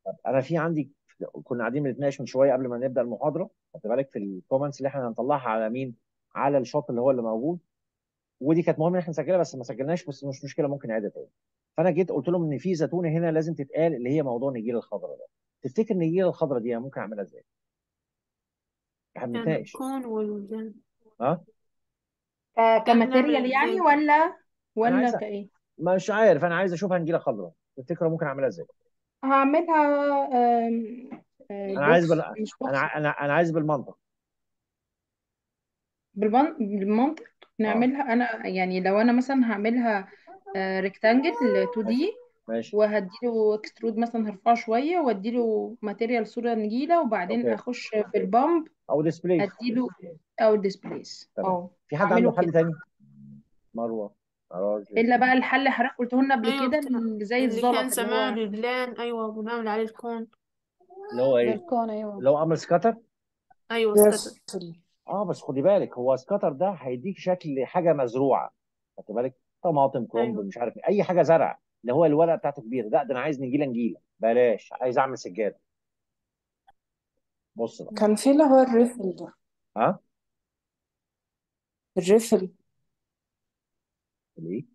طب انا في عندي كنا قاعدين بنتناقش من شويه قبل ما نبدا المحاضره خد بالك في الكومنتس اللي احنا هنطلعها على مين؟ على الشوط اللي هو اللي موجود ودي كانت مهم ان احنا نسجلها بس ما سجلناش بس مش مشكله ممكن نعيدها تاني فانا جيت قلت لهم ان في زيتونه هنا لازم تتقال اللي هي موضوع النجيله الخضراء ده تفتكر النجيله الخضراء دي ممكن اعملها ازاي؟ احنا يعني بنتناقش الكون وال ها؟ ك- يعني نعمل كماتيريال يعني ازاي ولا انا ولا عايز كايه مش عارف انا عايز اشوفها نجيله خضراء تفتكر ممكن اعملها ازاي؟ هعملها آم، آه، انا عايز بال... بوكس مش انا بوكس ع- انا انا عايز بالمنطق بالمن... بالمنطق اه نعملها انا يعني لو انا مثلا هعملها ريكتانجل 2 ماشي دي ماشي وهديله اكسترود مثلا هرفعه شويه واديله ماتيريال صوره نجيله وبعدين اوكي اخش في البامب او ديسبليس اديله او الديسبليس تمام اه في حد اعمله عنده حل كده تاني؟ مروه راجل الا بقى الحل اللي حضرتك قلته لنا قبل ايوه كده بتاع اللي زي اللي كان الزلط اللي سماه هو للبلان ايوه بنعمل عليه الكون اللي هو ايه؟ بالكون أيوة اللي هو امر سكاتر ايوه سكتر يس اه بس خدي بالك هو سكاتر ده هيديك شكل حاجه مزروعه خدي بالك طماطم كرنب ايوه مش عارف إيه، اي حاجه زرع اللي هو الورقه بتاعته كبيره لا ده انا عايز نجيله نجيله بلاش عايز اعمل سجاده بص بقى كان في اللي هو الريفل ده ها الريفل الايه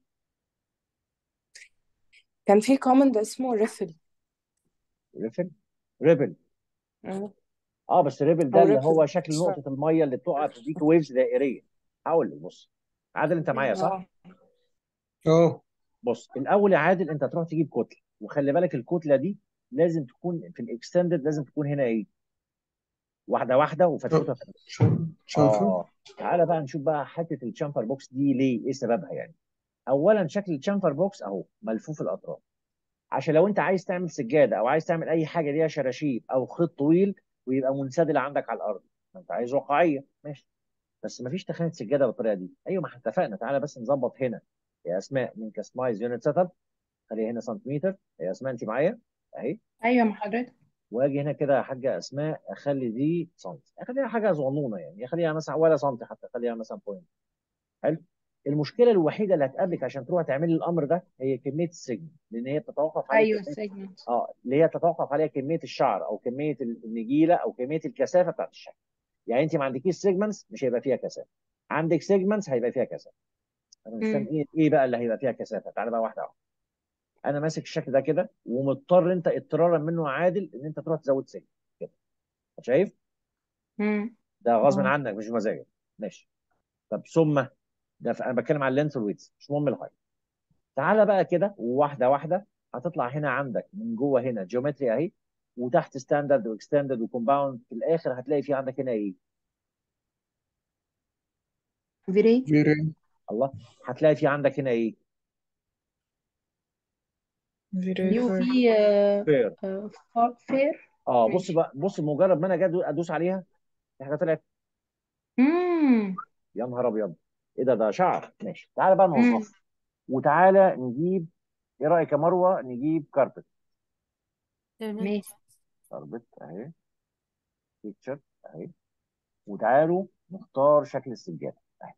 كان في كومنت اسمه ريفل ريفل ريبل اه اه بس ريبل ده أو اللي ريبل هو شكل مش نقطه فاهم الميه اللي بتقع تديك ويفز دائريه هقول لك بص عادل انت معايا صح اه اه بص الاول يا عادل انت تروح تجيب كتله وخلي بالك الكتله دي لازم تكون في الاكستندد لازم تكون هنا ايه واحده واحده وفتفوته فتفوته شنفر اه تعالى بقى نشوف بقى حته الشامفر بوكس دي ليه ايه سببها يعني اولا شكل الشامفر بوكس اهو ملفوف الاطراف عشان لو انت عايز تعمل سجاده او عايز تعمل اي حاجه ليها شراشيب او خيط طويل ويبقى منسدل عندك على الارض ما انت عايز واقعيه ماشي بس ما فيش تخانه سجاده بالطريقه دي ايوه ما احنا اتفقنا تعالى بس نظبط هنا يا اسماء من كاستمايز يونت سيت اب خليها هنا سنتيمتر يا اسماء انت معايا اهي ايوه مع حضرتك واجي هنا كده يا حاجه اسماء اخلي دي سنتي اخليها حاجه صغنونه يعني اخليها مثلا ولا سنتي حتى اخليها مثلا بوينت حلو المشكله الوحيده اللي هتقابلك عشان تروح تعملي الامر ده هي كميه السجن لان هي بتتوقف عليه ايوه كميه السيجمنت اه اللي هي تتوقف عليها كميه الشعر او كميه النجيله او كميه الكثافه بتاعت الشعر يعني انت ما عندكيش سيجمنتس مش هيبقى فيها كثافه عندك سيجمنتس هيبقى فيها كثافه انا مش فاهم امم ايه ايه بقى اللي هيبقى فيها كثافه تعالى بقى واحده واحده انا ماسك الشكل ده كده ومضطر انت اضطرارا منه عادل ان انت تروح تزود سجن كده شايف امم ده غصب اه عنك مش مزاجك ماشي طب ثم ده ف- انا بتكلم على اللينث والويدث مش مهم الهايت تعالى بقى كده واحده واحده هتطلع هنا عندك من جوه هنا جيومتري اهي وتحت ستاندرد واكستندد وكومباوند في الاخر هتلاقي في عندك هنا ايه فيري فيري الله هتلاقي في عندك هنا ايه فيري دي فير وفي آه، فير آه، فا- فير اه بص ماشي بقى بص مجرد ما انا جاي ادوس عليها في حاجه طلعت امم يا نهار ابيض ايه ده ده شعر ماشي تعالى بقى امم نوظفه وتعالى نجيب ايه رايك يا مروه نجيب كاربت تمام ماشي كاربت اهي بيكتشر اهي وتعالوا نختار شكل السجاده اهي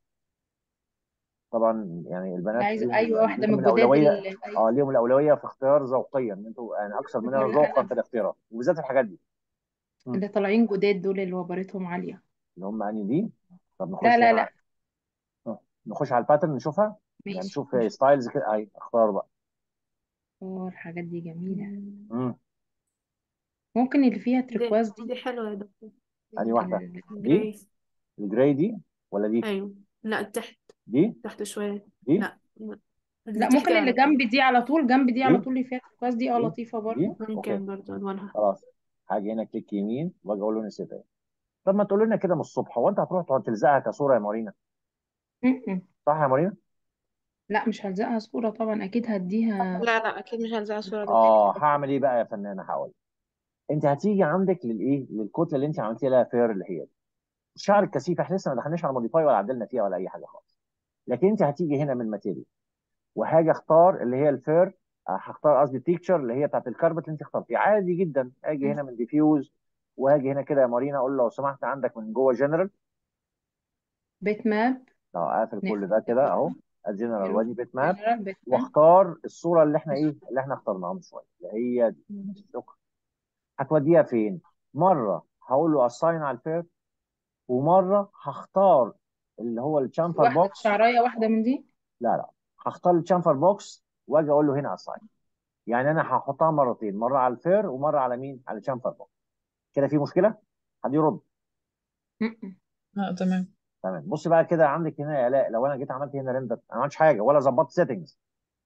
طبعا يعني البنات عايزه ليهم ايوه واحده ليهم من الجداد الاولويه اللي اه ليهم الاولويه في اختيار ذوقيا ان انتوا يعني اكثر مننا دول ذوقا انا في الاختيارات وبالذات الحاجات دي مم. اللي طالعين جداد دول اللي وبرتهم عاليه اللي هم اني دي طب لا نخش لا هنا لا آه. نخش على الباترن نشوفها يعني ماشي نشوف ماشي ستايلز كده اهي اختار بقى اه الحاجات دي جميله امم ممكن اللي فيها دي تركواز دي دي حلوة يا دكتور انهي ممكن واحده اللي... دي جراي الجراي دي ولا دي ايوه لا تحت دي تحت شوية دي لا لا اللي لا تحتي ممكن اللي على طول جنب دي على طول جنب دي على دي طول اللي فيها تركواز دي اه دي لطيفه دي برضه اوكي ممكن برضه ألوانها خلاص هاجي هنا كليك يمين واجي اقول له نسيت اهي طب ما تقول لنا كده من الصبح هو انت هتروح تقعد تلزقها كصوره يا مارينا م-م. صح يا مارينا لا مش هلزقها صوره طبعا اكيد هديها لا لا اكيد مش هلزقها صورة دكتور اه هعمل ايه بقى يا فنانه هقول انت هتيجي عندك للايه للكتله اللي انت عملتيها لها فير اللي هي دي الشعر الكثيف احنا لسه ما دخلناش على موديفاي ولا عدلنا فيها ولا اي حاجه خالص لكن انت هتيجي هنا من ماتيريال وهاجي اختار اللي هي الفير آه، هختار قصدي تيكتشر اللي هي بتاعت الكاربت اللي انت اخترتيها عادي جدا اجي هنا من ديفيوز وهاجي هنا كده يا مارينا اقول له لو سمحت عندك من جوه جنرال بيت ماب لو قافل كل نقفل ده كده اهو كده الجنرال حلو وادي بيت ماب جنرال بيت ماب واختار الصوره اللي احنا ايه اللي احنا اخترناها من شويه اللي هي دي شكرا هتوديها فين مره هقول له اساين على الفير ومره هختار اللي هو الشامفر واحدة بوكس شعراية واحدة من دي لا لا هختار الشامفر بوكس واجي اقول له هنا اساين يعني انا هحطها مرتين مره على الفير ومره على مين على الشامفر بوكس كده في مشكله حد يرد م-م. اه تمام تمام بص بقى كده عندك هنا يا لا لو انا جيت عملت هنا ريندر انا ما عملتش حاجه ولا ظبطت سيتنجز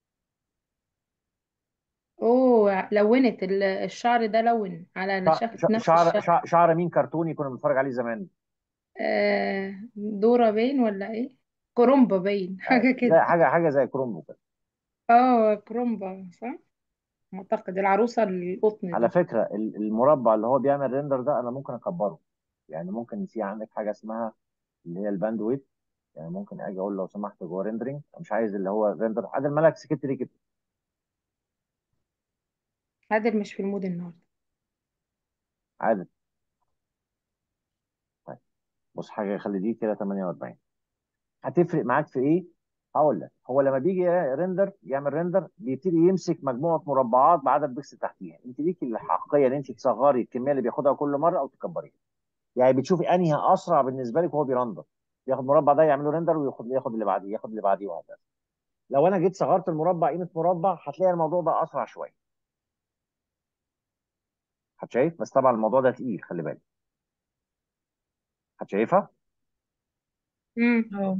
اوه لونت ال- الشعر ده لون على شكل نفس شعر الشكل شعر, شعر مين كرتوني كنا بنتفرج عليه زمان آه دورة باين ولا ايه كرومبا باين حاجة زي كده حاجه حاجه زي كرومبو كده اه كرومبا صح اعتقد العروسة القطن على دي فكره ال- المربع اللي هو بيعمل ريندر ده انا ممكن اكبره يعني ممكن في عندك حاجه اسمها اللي هي الباند ويت يعني ممكن اجي اقول لو سمحت جوه ريندرنج مش عايز اللي هو ريندر عادل مالك سكت ليه كده عادل مش في المود النهارده عادل طيب بص حاجه يخلي دي كده 48 هتفرق معاك في ايه؟ هقول لك هو لما بيجي ريندر يعمل ريندر بيبتدي يمسك مجموعه مربعات بعدد بيكسل تحتيها انت ليكي الحقيه ان انت تصغري الكميه اللي بياخدها كل مره او تكبريها يعني بتشوفي انهي اسرع بالنسبه لك وهو بيرندر ياخد مربع ده يعمله ريندر وياخد ياخد اللي بعديه ياخد اللي بعديه وهكذا لو انا جيت صغرت المربع قيمه مربع هتلاقي الموضوع ده اسرع شويه هتشايف بس طبعا الموضوع ده تقيل خلي بالك هتشايفها امم اه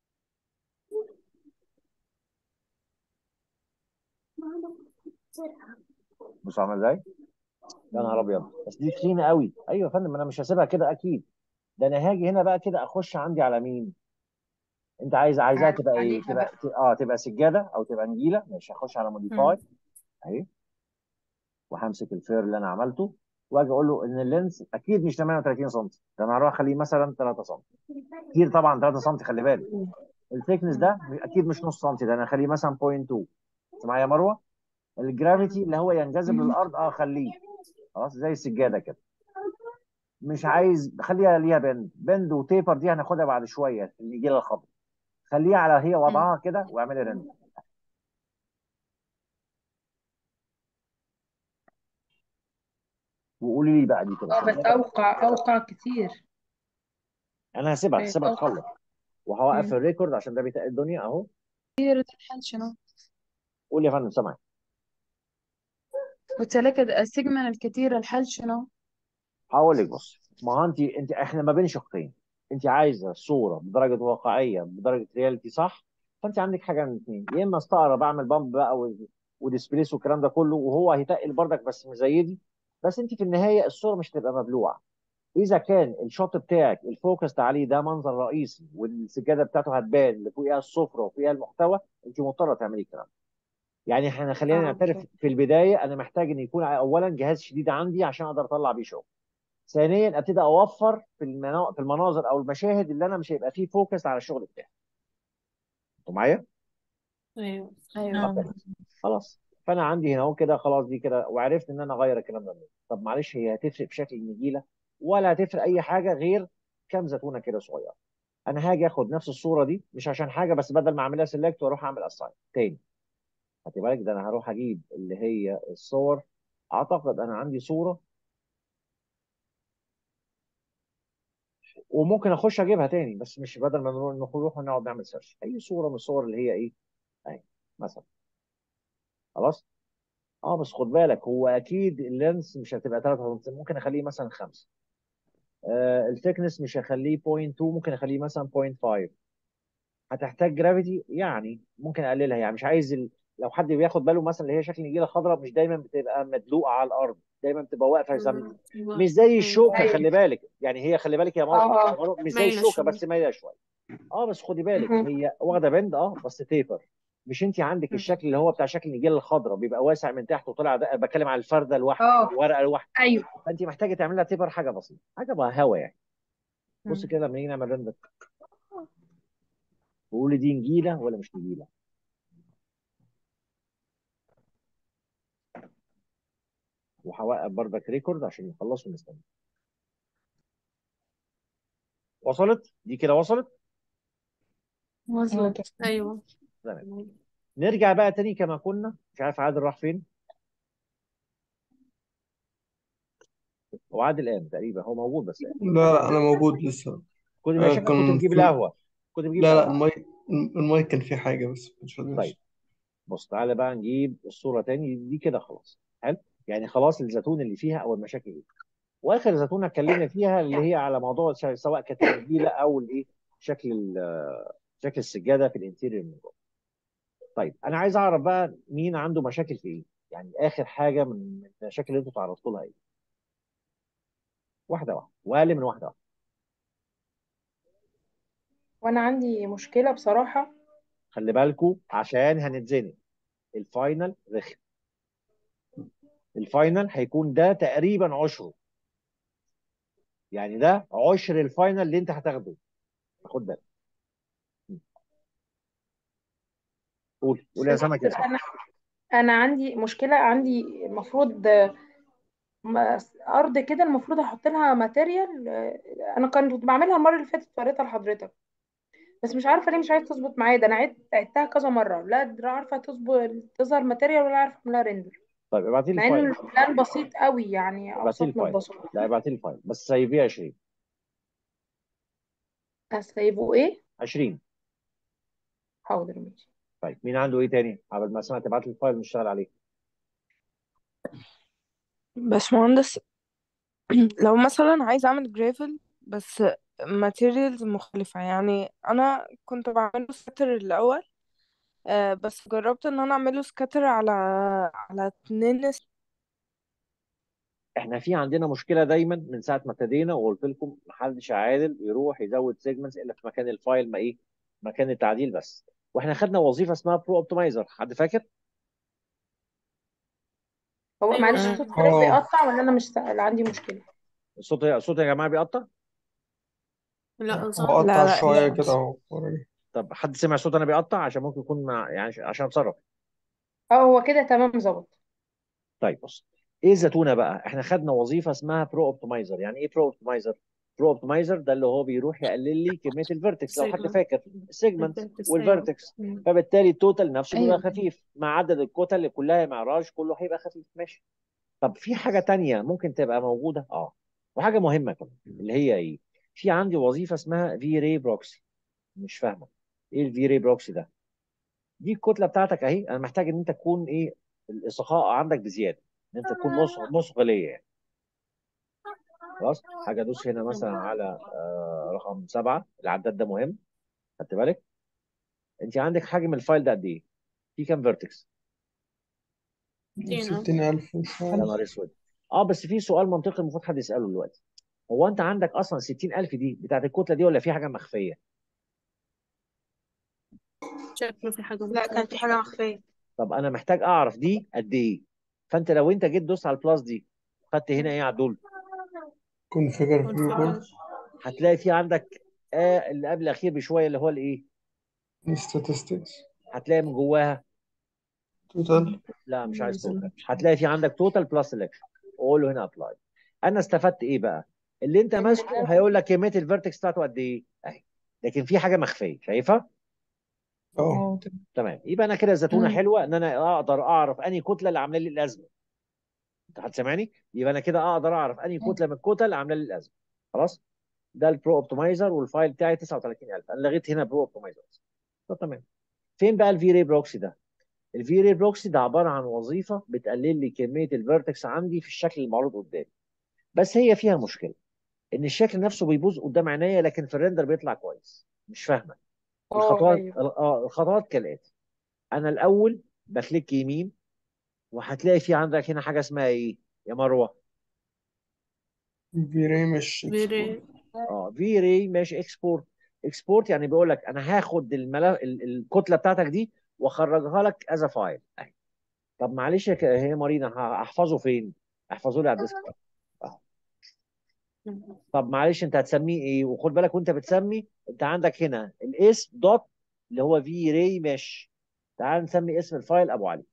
بص عامل ازاي يا نهار ابيض بس دي تخينه قوي ايوه يا فندم انا مش هسيبها كده اكيد ده انا هاجي هنا بقى كده اخش عندي على مين انت عايز عايزاها عارف تبقى ايه عليها تبقى بقى ت- اه تبقى سجاده او تبقى نجيله ماشي هخش على موديفاي مم. اهي وهمسك الفير اللي انا عملته واجي اقول له ان اللينس اكيد مش 38 سم ده انا هروح اخليه مثلا 3 سم كتير طبعا 3 سم خلي بالك الثيكنس مم. ده اكيد مش نص سم ده انا هخليه مثلا 0.2 انت معايا يا مروه الجرافيتي اللي هو ينجذب مم. للارض اه خليه خلاص زي السجاده كده مش عايز خليها ليها بند بند وتيبر دي هناخدها بعد شويه اللي يجي لها الخبر خليها على هي مم. وضعها كده واعملي رند وقولي لي بقى دي كده اه بس شغاله اوقع اوقع كتير انا هسيبها بقت هسيبها اوقع تخلص وهوقف مم. الريكورد عشان ده بيتقل الدنيا اهو كتير الحل شنو قول يا فندم سامعك قلت لك السيجمنت الكتير الحل شنو هقول لك بص ما هو انت انت احنا ما بين شقين انت عايزه صوره بدرجه واقعيه بدرجه رياليتي صح فانت عندك حاجه من اثنين يا اما استقرب اعمل بامب بقى و- وديسبليس والكلام ده كله وهو هيتقل بردك بس مش زي دي بس انت في النهايه الصوره مش هتبقى مبلوعه اذا كان الشوت بتاعك الفوكس عليه ده منظر رئيسي والسجاده بتاعته هتبان اللي فوقيها السفره وفوقيها المحتوى انت مضطره تعملي الكلام ده. يعني احنا خلينا اه نعترف اوكي في البدايه انا محتاج ان يكون اولا جهاز شديد عندي عشان اقدر اطلع بيه شغل ثانيا ابتدي اوفر في المنا... في المناظر او المشاهد اللي انا مش هيبقى فيه فوكس على الشغل بتاعي انتوا معايا ايوه ايوه طب خلاص فانا عندي هنا اهو كده خلاص دي كده وعرفت ان انا اغير الكلام ده منين. طب معلش هي هتفرق بشكل النجيله ولا هتفرق اي حاجه غير كام زيتونه كده صغيره انا هاجي اخد نفس الصوره دي مش عشان حاجه بس بدل ما اعملها سيلكت واروح اعمل اساين تاني خدي بالك ده انا هروح اجيب اللي هي الصور اعتقد انا عندي صوره وممكن اخش اجيبها تاني بس مش بدل ما نروح نروح ونقعد نعمل سيرش اي صوره من الصور اللي هي ايه اهي مثلا خلاص اه بس خد بالك هو اكيد اللينس مش هتبقى 3 ممكن اخليه مثلا 5 آه الثيكنس مش هخليه 0.2 ممكن اخليه مثلا 0.5 هتحتاج جرافيتي يعني ممكن اقللها يعني مش عايز ال... لو حد بياخد باله مثلا اللي هي شكل النجيله خضراء مش دايما بتبقى مدلوقه على الارض دايما بتبقى واقفه زم... مم. ايوه مش زي ايوه الشوكه ايوه خلي بالك يعني هي خلي بالك يا مر... اه يا مر... مش زي مايله الشوكه شويه بس مايله شويه اه بس خدي بالك مهم. هي واخده بند اه بس تيبر مش انت عندك مم. الشكل اللي هو بتاع شكل النجيله الخضراء بيبقى واسع من تحت وطلع ده بتكلم على الفرده الواحده اه الورقه الواحده ايوه فانت محتاجه تعمل لها تيبر حاجه بسيطه حاجه بقى هوا يعني بص مم. كده لما نيجي نعمل رندر وقولي دي نجيله ولا مش نجيله وهوقف بردك ريكورد عشان نخلص ونستنى وصلت دي كده وصلت اه وصلت تمام ايوه تمام نرجع بقى تاني كما كنا مش عارف عادل راح فين هو عادل قام تقريبا هو موجود بس يعني لا لا أنا موجود لسه كنت آه ماشي كنت كان بجيب في القهوه كنت بجيب لا لا القهوه المايك المايك كان فيه حاجة بس مش طيب فاكر بص تعالى بقى نجيب الصوره تاني دي كده خلاص حلو يعني خلاص الزيتون اللي فيها او المشاكل دي واخر زيتونه اتكلمنا فيها اللي هي على موضوع ش- سواء كانت النجيله او الايه شكل ال- شكل السجاده في الانتيريور من جوه طيب انا عايز اعرف بقى مين عنده مشاكل في ايه يعني اخر حاجه من من المشاكل اللي انتوا تعرضتوا لها ايه واحده واحده واقل من واحده واحده وانا عندي مشكلة بصراحة خلي بالكوا عشان هنتزنق الفاينل رخم الفاينل هيكون ده تقريبا عشره يعني ده عشر الفاينل اللي انت هتاخده خد بالك قول قول يا سمك يا سمك انا انا عندي مشكلة عندي المفروض م- ارض كده المفروض احط لها ماتيريال انا كنت بعملها المرة اللي فاتت وريتها لحضرتك بس مش عارفة ليه مش عايز تظبط معايا ده انا عدت عدتها كذا مرة لا عارفة تظبط تظهر ماتيريال ولا عارفة اعملها ريندر طيب ابعتي لي مع ان الفايل البلان بسيط قوي يعني ابعتي لي ابسط من الفايل البساطة لا ابعتي لي الفايل بس سيبيه 20 هسيبه ايه 20 حاضر ماشي طيب مين عنده ايه تاني قبل ما اسمع تبعت لي الفايل نشتغل عليه باشمهندس لو مثلا عايز اعمل جرافل بس ماتيريالز مختلفة يعني انا كنت بعمله سكاتر الاول آه بس جربت ان انا اعمله سكاتر على على اتنين احنا في عندنا مشكله دايما من ساعه ما ابتدينا وقلت لكم محدش عادل يروح يزود سيجمنتس الا في مكان الفايل ما ايه مكان التعديل بس واحنا خدنا وظيفه اسمها برو اوبتمايزر حد فاكر هو ايوه معلش مم. صوت حضرتك اه بيقطع ولا انا مش سا... اللي عندي مشكلة الصوت الصوت يا جماعه بيقطع لا هو صح قطع لا لا شوية لا كده اهو وراني. طب حد سمع صوت انا بيقطع عشان ممكن يكون مع يعني عشان اتصرف اه هو كده تمام ظبط طيب بص ايه الزتونه بقى احنا خدنا وظيفه اسمها برو اوبتمايزر يعني ايه برو اوبتمايزر برو اوبتمايزر ده اللي هو بيروح يقلل لي كميه الفيرتكس لو حد سيجمنت فاكر السيجمنت الفيرتكس ايوه والفيرتكس مم. فبالتالي التوتال نفسه بيبقى ايوه خفيف مع عدد الكتل اللي كلها معراج كله هيبقى خفيف ماشي طب في حاجه تانية ممكن تبقى موجوده اه وحاجه مهمه كمان اللي هي ايه في عندي وظيفه اسمها في ري بروكسي مش فاهمه ايه الفي ري بروكسي ده دي الكتله بتاعتك اهي انا محتاج ان انت تكون ايه الاصغاء عندك بزياده ان انت تكون نص نص غليه يعني خلاص حاجه ادوس هنا مثلا على آه رقم سبعه العداد ده مهم خدت بالك انت عندك حجم الفايل ده قد ايه؟ في كام فيرتكس؟ ستين ألف ستين ألف يا وشوية نهار اسود اه بس في سؤال منطقي المفروض حد يساله دلوقتي هو انت عندك اصلا 60000 دي بتاعت الكتله دي ولا في حاجه مخفيه؟ شكله في حاجة لا كان في حاجة مخفية طب انا محتاج اعرف دي قد ايه؟ فانت لو انت جيت دوست على البلاس دي خدت هنا ايه يا عدول؟ كونفيجر فيو بورد كونفيجر هتلاقي في عندك آه اللي قبل الاخير بشويه اللي هو الايه؟ statistics هتلاقي من جواها توتال لا مش عايز توتال هتلاقي في عندك توتال بلس سelection قول له هنا ابلاي انا استفدت ايه بقى اللي انت ان ماسكه انا هيقول لك كميه الفيرتكس بتاعته قد ايه اهي لكن في حاجه مخفيه شايفها اه اه تمام تمام يبقى انا كده زتونه مم. حلوه ان انا اقدر اعرف انهي كتله اللي عامله لي الازمه انت هتسمعني يبقى انا كده اقدر اعرف انهي كتله من الكتل اللي عامله لي الازمه خلاص ده البرو اوبتمايزر والفايل بتاعي 39000 انا لغيت هنا برو اوبتمايزر طب تمام فين بقى الفي ري بروكسي ده الفي ري بروكسي ده عباره عن وظيفه بتقلل لي كميه الفيرتكس عندي في الشكل المعروض قدامي بس هي فيها مشكله ان الشكل نفسه بيبوظ قدام عينيا لكن في الريندر بيطلع كويس مش فاهمه اه الخطوات ايوه اه الخطوات كالاتي انا الاول بكليك يمين وهتلاقي في عندك هنا حاجه اسمها ايه يا مروه في ري مش اكسبورت فيري اه في ري ماشي اكسبورت اكسبورت يعني بيقول لك انا هاخد الملف ال- الكتله بتاعتك دي واخرجها لك از فايل طب معلش يا ك- هي مارينا هحفظه فين احفظه لي على الديسك أهو. طب معلش انت هتسميه ايه وخد بالك وانت بتسمي انت عندك هنا الاسم دوت اللي هو في ري مش تعال نسمي اسم الفايل ابو علي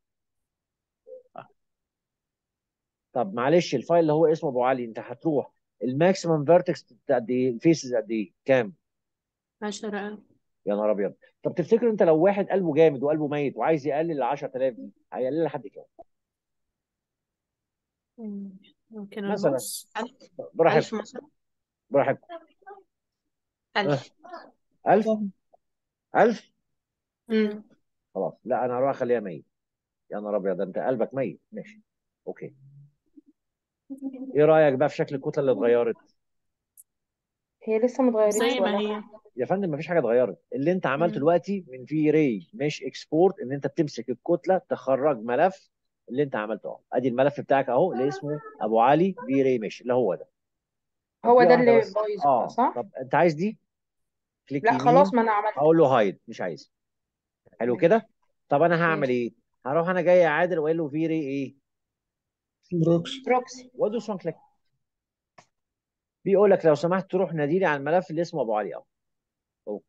طب معلش الفايل اللي هو اسمه ابو علي انت هتروح الماكسيمم فيرتكس قد ايه الفيسز قد ايه كام عشرة ألف يا نهار ابيض طب تفتكر انت لو واحد قلبه جامد وقلبه ميت وعايز يقلل ال 10000 دي هيقلل لحد كام مم. ممكن مثلا الماوس ألف براحتك مثلا براحتك اه ألف 1000 1000 مم. خلاص لا انا هروح اخليها 100 يا نهار ابيض ده انت قلبك ميت ماشي اوكي ايه رايك بقى في شكل الكتله اللي اتغيرت هي لسه متغيرتش زي ما ولا هي يا فندم مفيش حاجه اتغيرت اللي انت عملته مم. دلوقتي من في راي مش اكسبورت ان انت بتمسك الكتله تخرج ملف اللي انت عملته اهو ادي الملف بتاعك اهو اللي اسمه ابو علي في راي مش اللي هو ده طب هو دي ده واحده اللي بس بايظ بقى اه صح؟ طب انت عايز دي كليك لا خلاص يمين ما انا عملت اقول له هايد مش عايز حلو ماشي كده طب انا هعمل ماشي ايه هروح انا جاي عادل واقول له في راي ايه بروكسي بروكسي وادوس وان كليك بيقول لك لو سمحت تروح ناديلي على الملف اللي اسمه ابو علي اهو أهو.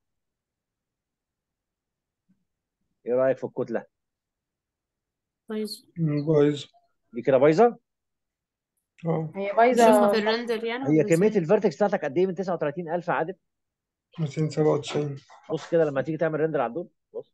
ايه رايك في الكتله كويس بايظ دي كده بايظه اه هي نشوفها بايظة في الرندر يعني هي ولا كميه ازاي؟ الفيرتكس بتاعتك قد ايه من 39000 يا عادل 297 بص كده لما تيجي تعمل ريندر على الدول بص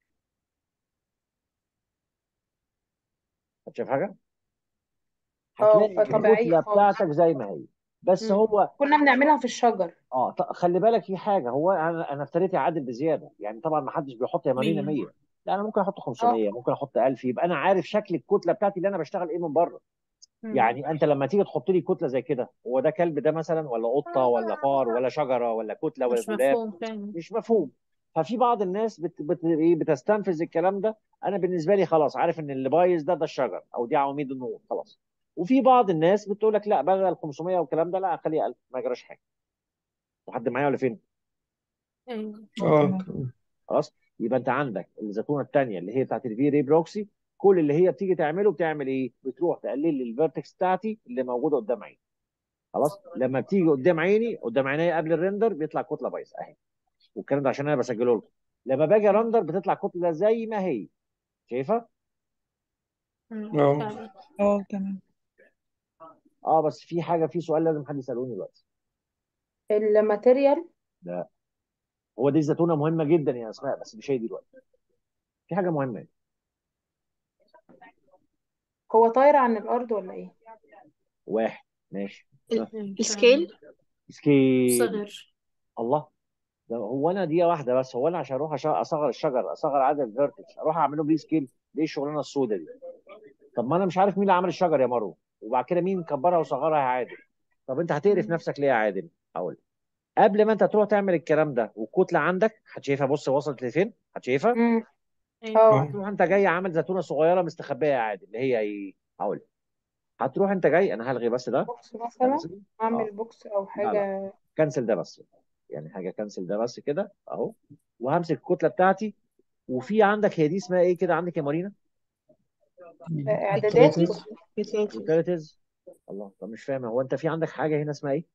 هتشوف حاجه اه هتلاقي فطبيعية الكتله خالص بتاعتك زي ما هي بس مم. هو كنا بنعملها في الشجر اه ط- خلي بالك في حاجه هو انا انا ابتديت اعدل بزياده يعني طبعا ما حدش بيحط يا مارينا 100 100 لا انا ممكن احط اه 500 ممكن احط 1000 يبقى انا عارف شكل الكتله بتاعتي اللي انا بشتغل ايه من بره مم. يعني انت لما تيجي تحط لي كتله زي كده هو ده كلب ده مثلا ولا قطه ولا فار ولا شجره ولا كتله ولا مش دولاب مفهوم فعلا مش مفهوم ففي بعض الناس بت بت ايه بتستنفذ الكلام ده انا بالنسبه لي خلاص عارف ان اللي بايظ ده ده الشجر او دي عواميد النور خلاص وفي بعض الناس بتقول لك لا بقى ال 500 والكلام ده لا خليها 1000 ما يجراش حاجه حد معايا ولا فين ايوه اه تمام تمام خلاص يبقى انت عندك الزيتونه الثانيه اللي هي بتاعت الفي ري بروكسي كل اللي هي بتيجي تعمله بتعمل ايه بتروح تقلل لي الفيرتكس بتاعتي اللي موجوده قدام عيني خلاص لما بتيجي قدام عيني قدام عيني قبل الريندر بيطلع كتله بايظه اهي والكلام ده عشان انا بسجله لكم لما باجي رندر بتطلع كتله زي ما هي شايفه مم. اه فعلا اه تمام اه بس في حاجه في سؤال لازم حد يسالوني دلوقتي الماتيريال لا هو دي الزيتونه مهمه جدا يا اسماء بس مش هي دي دلوقتي في حاجه مهمه هو طاير عن الأرض ولا ايه؟ واحد ماشي ال- ها مم. السكيل سكيل صغر الله ده هو انا دقيقه واحده بس هو انا عشان اروح أش- اصغر الشجر اصغر عدد الفيرتكس اروح اعمله بيه سكيل ليه الشغلانه السوداء دي طب ما انا مش عارف مين اللي عمل الشجر يا مروه وبعد كده مين كبرها وصغرها يا عادل طب انت هتقرف مم. نفسك ليه يا عادل اقول قبل ما انت تروح تعمل الكلام ده والكتله عندك هتشايفها بص وصلت لفين هتشايفها امم ايوه اه هتروح انت جاي عامل زيتونه صغيره مستخبيه يا عادل اللي هي ايه هقول هتروح انت جاي انا هلغي بس ده بوكس مثلا كنسل اعمل اه بوكس او لا لا حاجة كنسل ده بس يعني حاجه كنسل ده بس كده اهو وهمسك الكتله بتاعتي وفي عندك هي دي اسمها ايه كده عندك يا مارينا اعدادات utilities utilities يوتيليتيز الله طب مش فاهم هو انت في عندك حاجه هنا اسمها ايه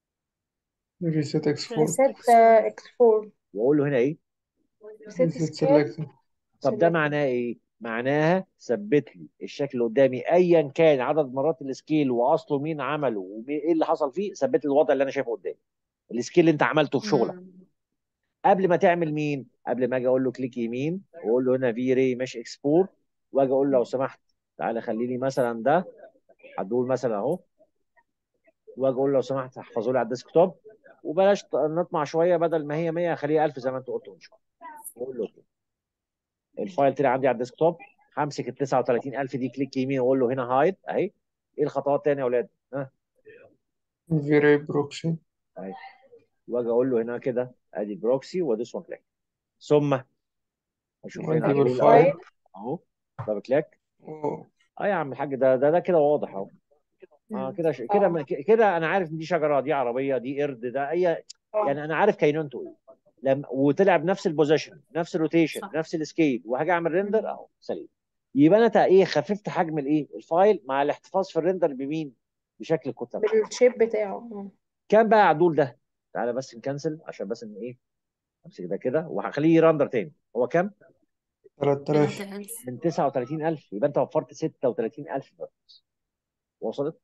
reset export ريسيت اكسبورت واقول له هنا ايه ريسيت reset سكيل selected طب ده معناه ايه معناها ثبت لي الشكل اللي قدامي ايا كان عدد مرات السكيل واصله مين عمله وايه اللي حصل فيه ثبت لي الوضع اللي انا شايفه قدامي السكيل اللي انت عملته في شغلك مم. قبل ما تعمل مين قبل ما اجي اقول له كليك يمين واقول له هنا في ري مش اكسبورت واجي اقول له لو سمحت تعالى خلي لي مثلا ده هتقول مثلا اهو واجي اقول له لو سمحت احفظه لي على الديسك توب وبلاش ت- نطمع شويه بدل ما هي 100 خليها 1000 زي ما انت قلت من شويه واقول له كده الفايل طلع عندي على الديسك توب همسك ال 39000 دي كليك يمين واقول له هنا هايد اهي ايه الخطوات تاني يا اولاد ها very proxy اهي واجي اقول له هنا كده ادي بروكسي وادوس وان كليك ثم اشوف هنا واجيب هتقول الفايل اهو اهو دبل كليك و- اه يا عم الحاج ده ده ده كده واضح اهو اه مم. كده ش- كده اه من- كده انا عارف ان دي شجره دي عربيه دي قرد ده اي اه يعني انا عارف كينونته ايه لما وطلع بنفس البوزيشن نفس الروتيشن صح نفس السكيل وهاجي اعمل ريندر مم. اهو سليم يبقى انا تا- ايه خففت حجم الايه الفايل مع الاحتفاظ في الريندر بمين بشكل الكتله بتاعته بالشيب بتاعه اه كام بقى عدول ده تعالى بس نكنسل عشان بس ان ايه امسك ده كده وهخليه رندر تاني هو كام 3000 تلاتة ألف من 39000 يبقى انت وفرت 36000 بس وصلت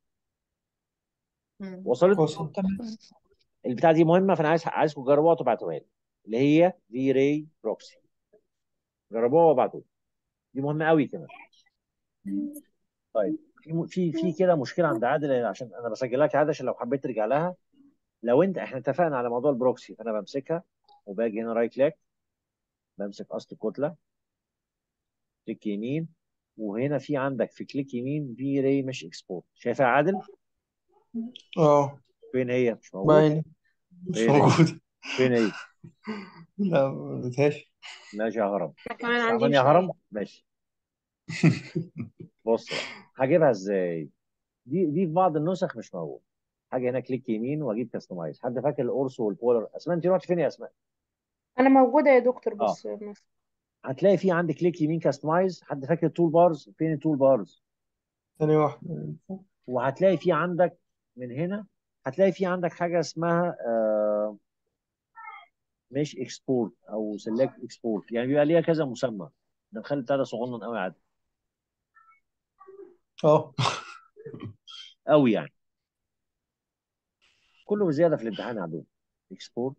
مم. وصلت وصل تمام البتاعه دي مهمه فانا عايز عايزكم تجربوها وتبعتوها لي اللي هي في راي بروكسي جربوها وابعتوها دي مهمه قوي كمان طيب في في في كده مشكله عند عادل عشان انا بسجل لك عاده عشان لو حبيت ترجع لها لو انت احنا اتفقنا على موضوع البروكسي فانا بمسكها وباجي هنا رايت كليك بمسك اصل الكتله كليك يمين وهنا في عندك في كليك يمين في ري مش اكسبورت شايفها يا عادل اه فين هي مش موجوده باينة مش فين هي موجودة فين هي لا ما لقيتهاش ماشي يا هرم انا كمان عندي تعبان يا مش هرم ماشي بص بقى هجيبها ازاي دي دي في بعض النسخ مش موجود حاجه هنا كليك يمين واجيب كاستمايز حد فاكر القرص والبولر اسماء انت رحت فين يا اسماء انا موجودة يا دكتور اه بس مس- هتلاقي في عندك كليك يمين كاستمايز حد فاكر التول بارز فين التول بارز ثانية واحدة وهتلاقي في عندك من هنا هتلاقي في عندك حاجه اسمها آه مش اكسبورت او سيلكت اكسبورت يعني بيبقى ليها كذا مسمى ده مخلي بتاع ده صغنن قوي عادي اه قوي يعني كله بزياده في الامتحان يا عدو اكسبورت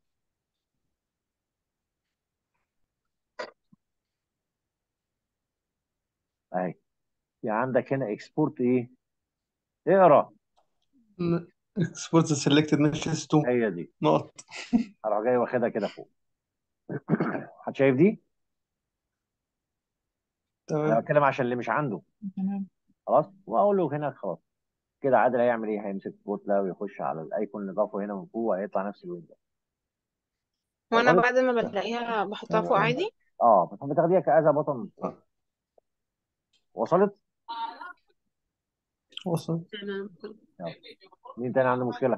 اهي في عندك هنا اكسبورت ايه اقرا اكسبورت سيلكتد ميشز تو هي دي نقط اروح جاي واخدها كده فوق حد شايف دي انا تمام بتكلم عشان اللي مش عنده تمام خلاص واقول له هنا خلاص كده عادل هيعمل ايه هيمسك كتله ويخش على الايكون اللي ضافه هنا من فوق وهيطلع نفس اللون وانا وصلت بعد ما بلاقيها بحطها فوق تمام عادي اه بس بتاخديها كأذى بطن وصلت وصل تمام يلا مين تاني عنده مشكله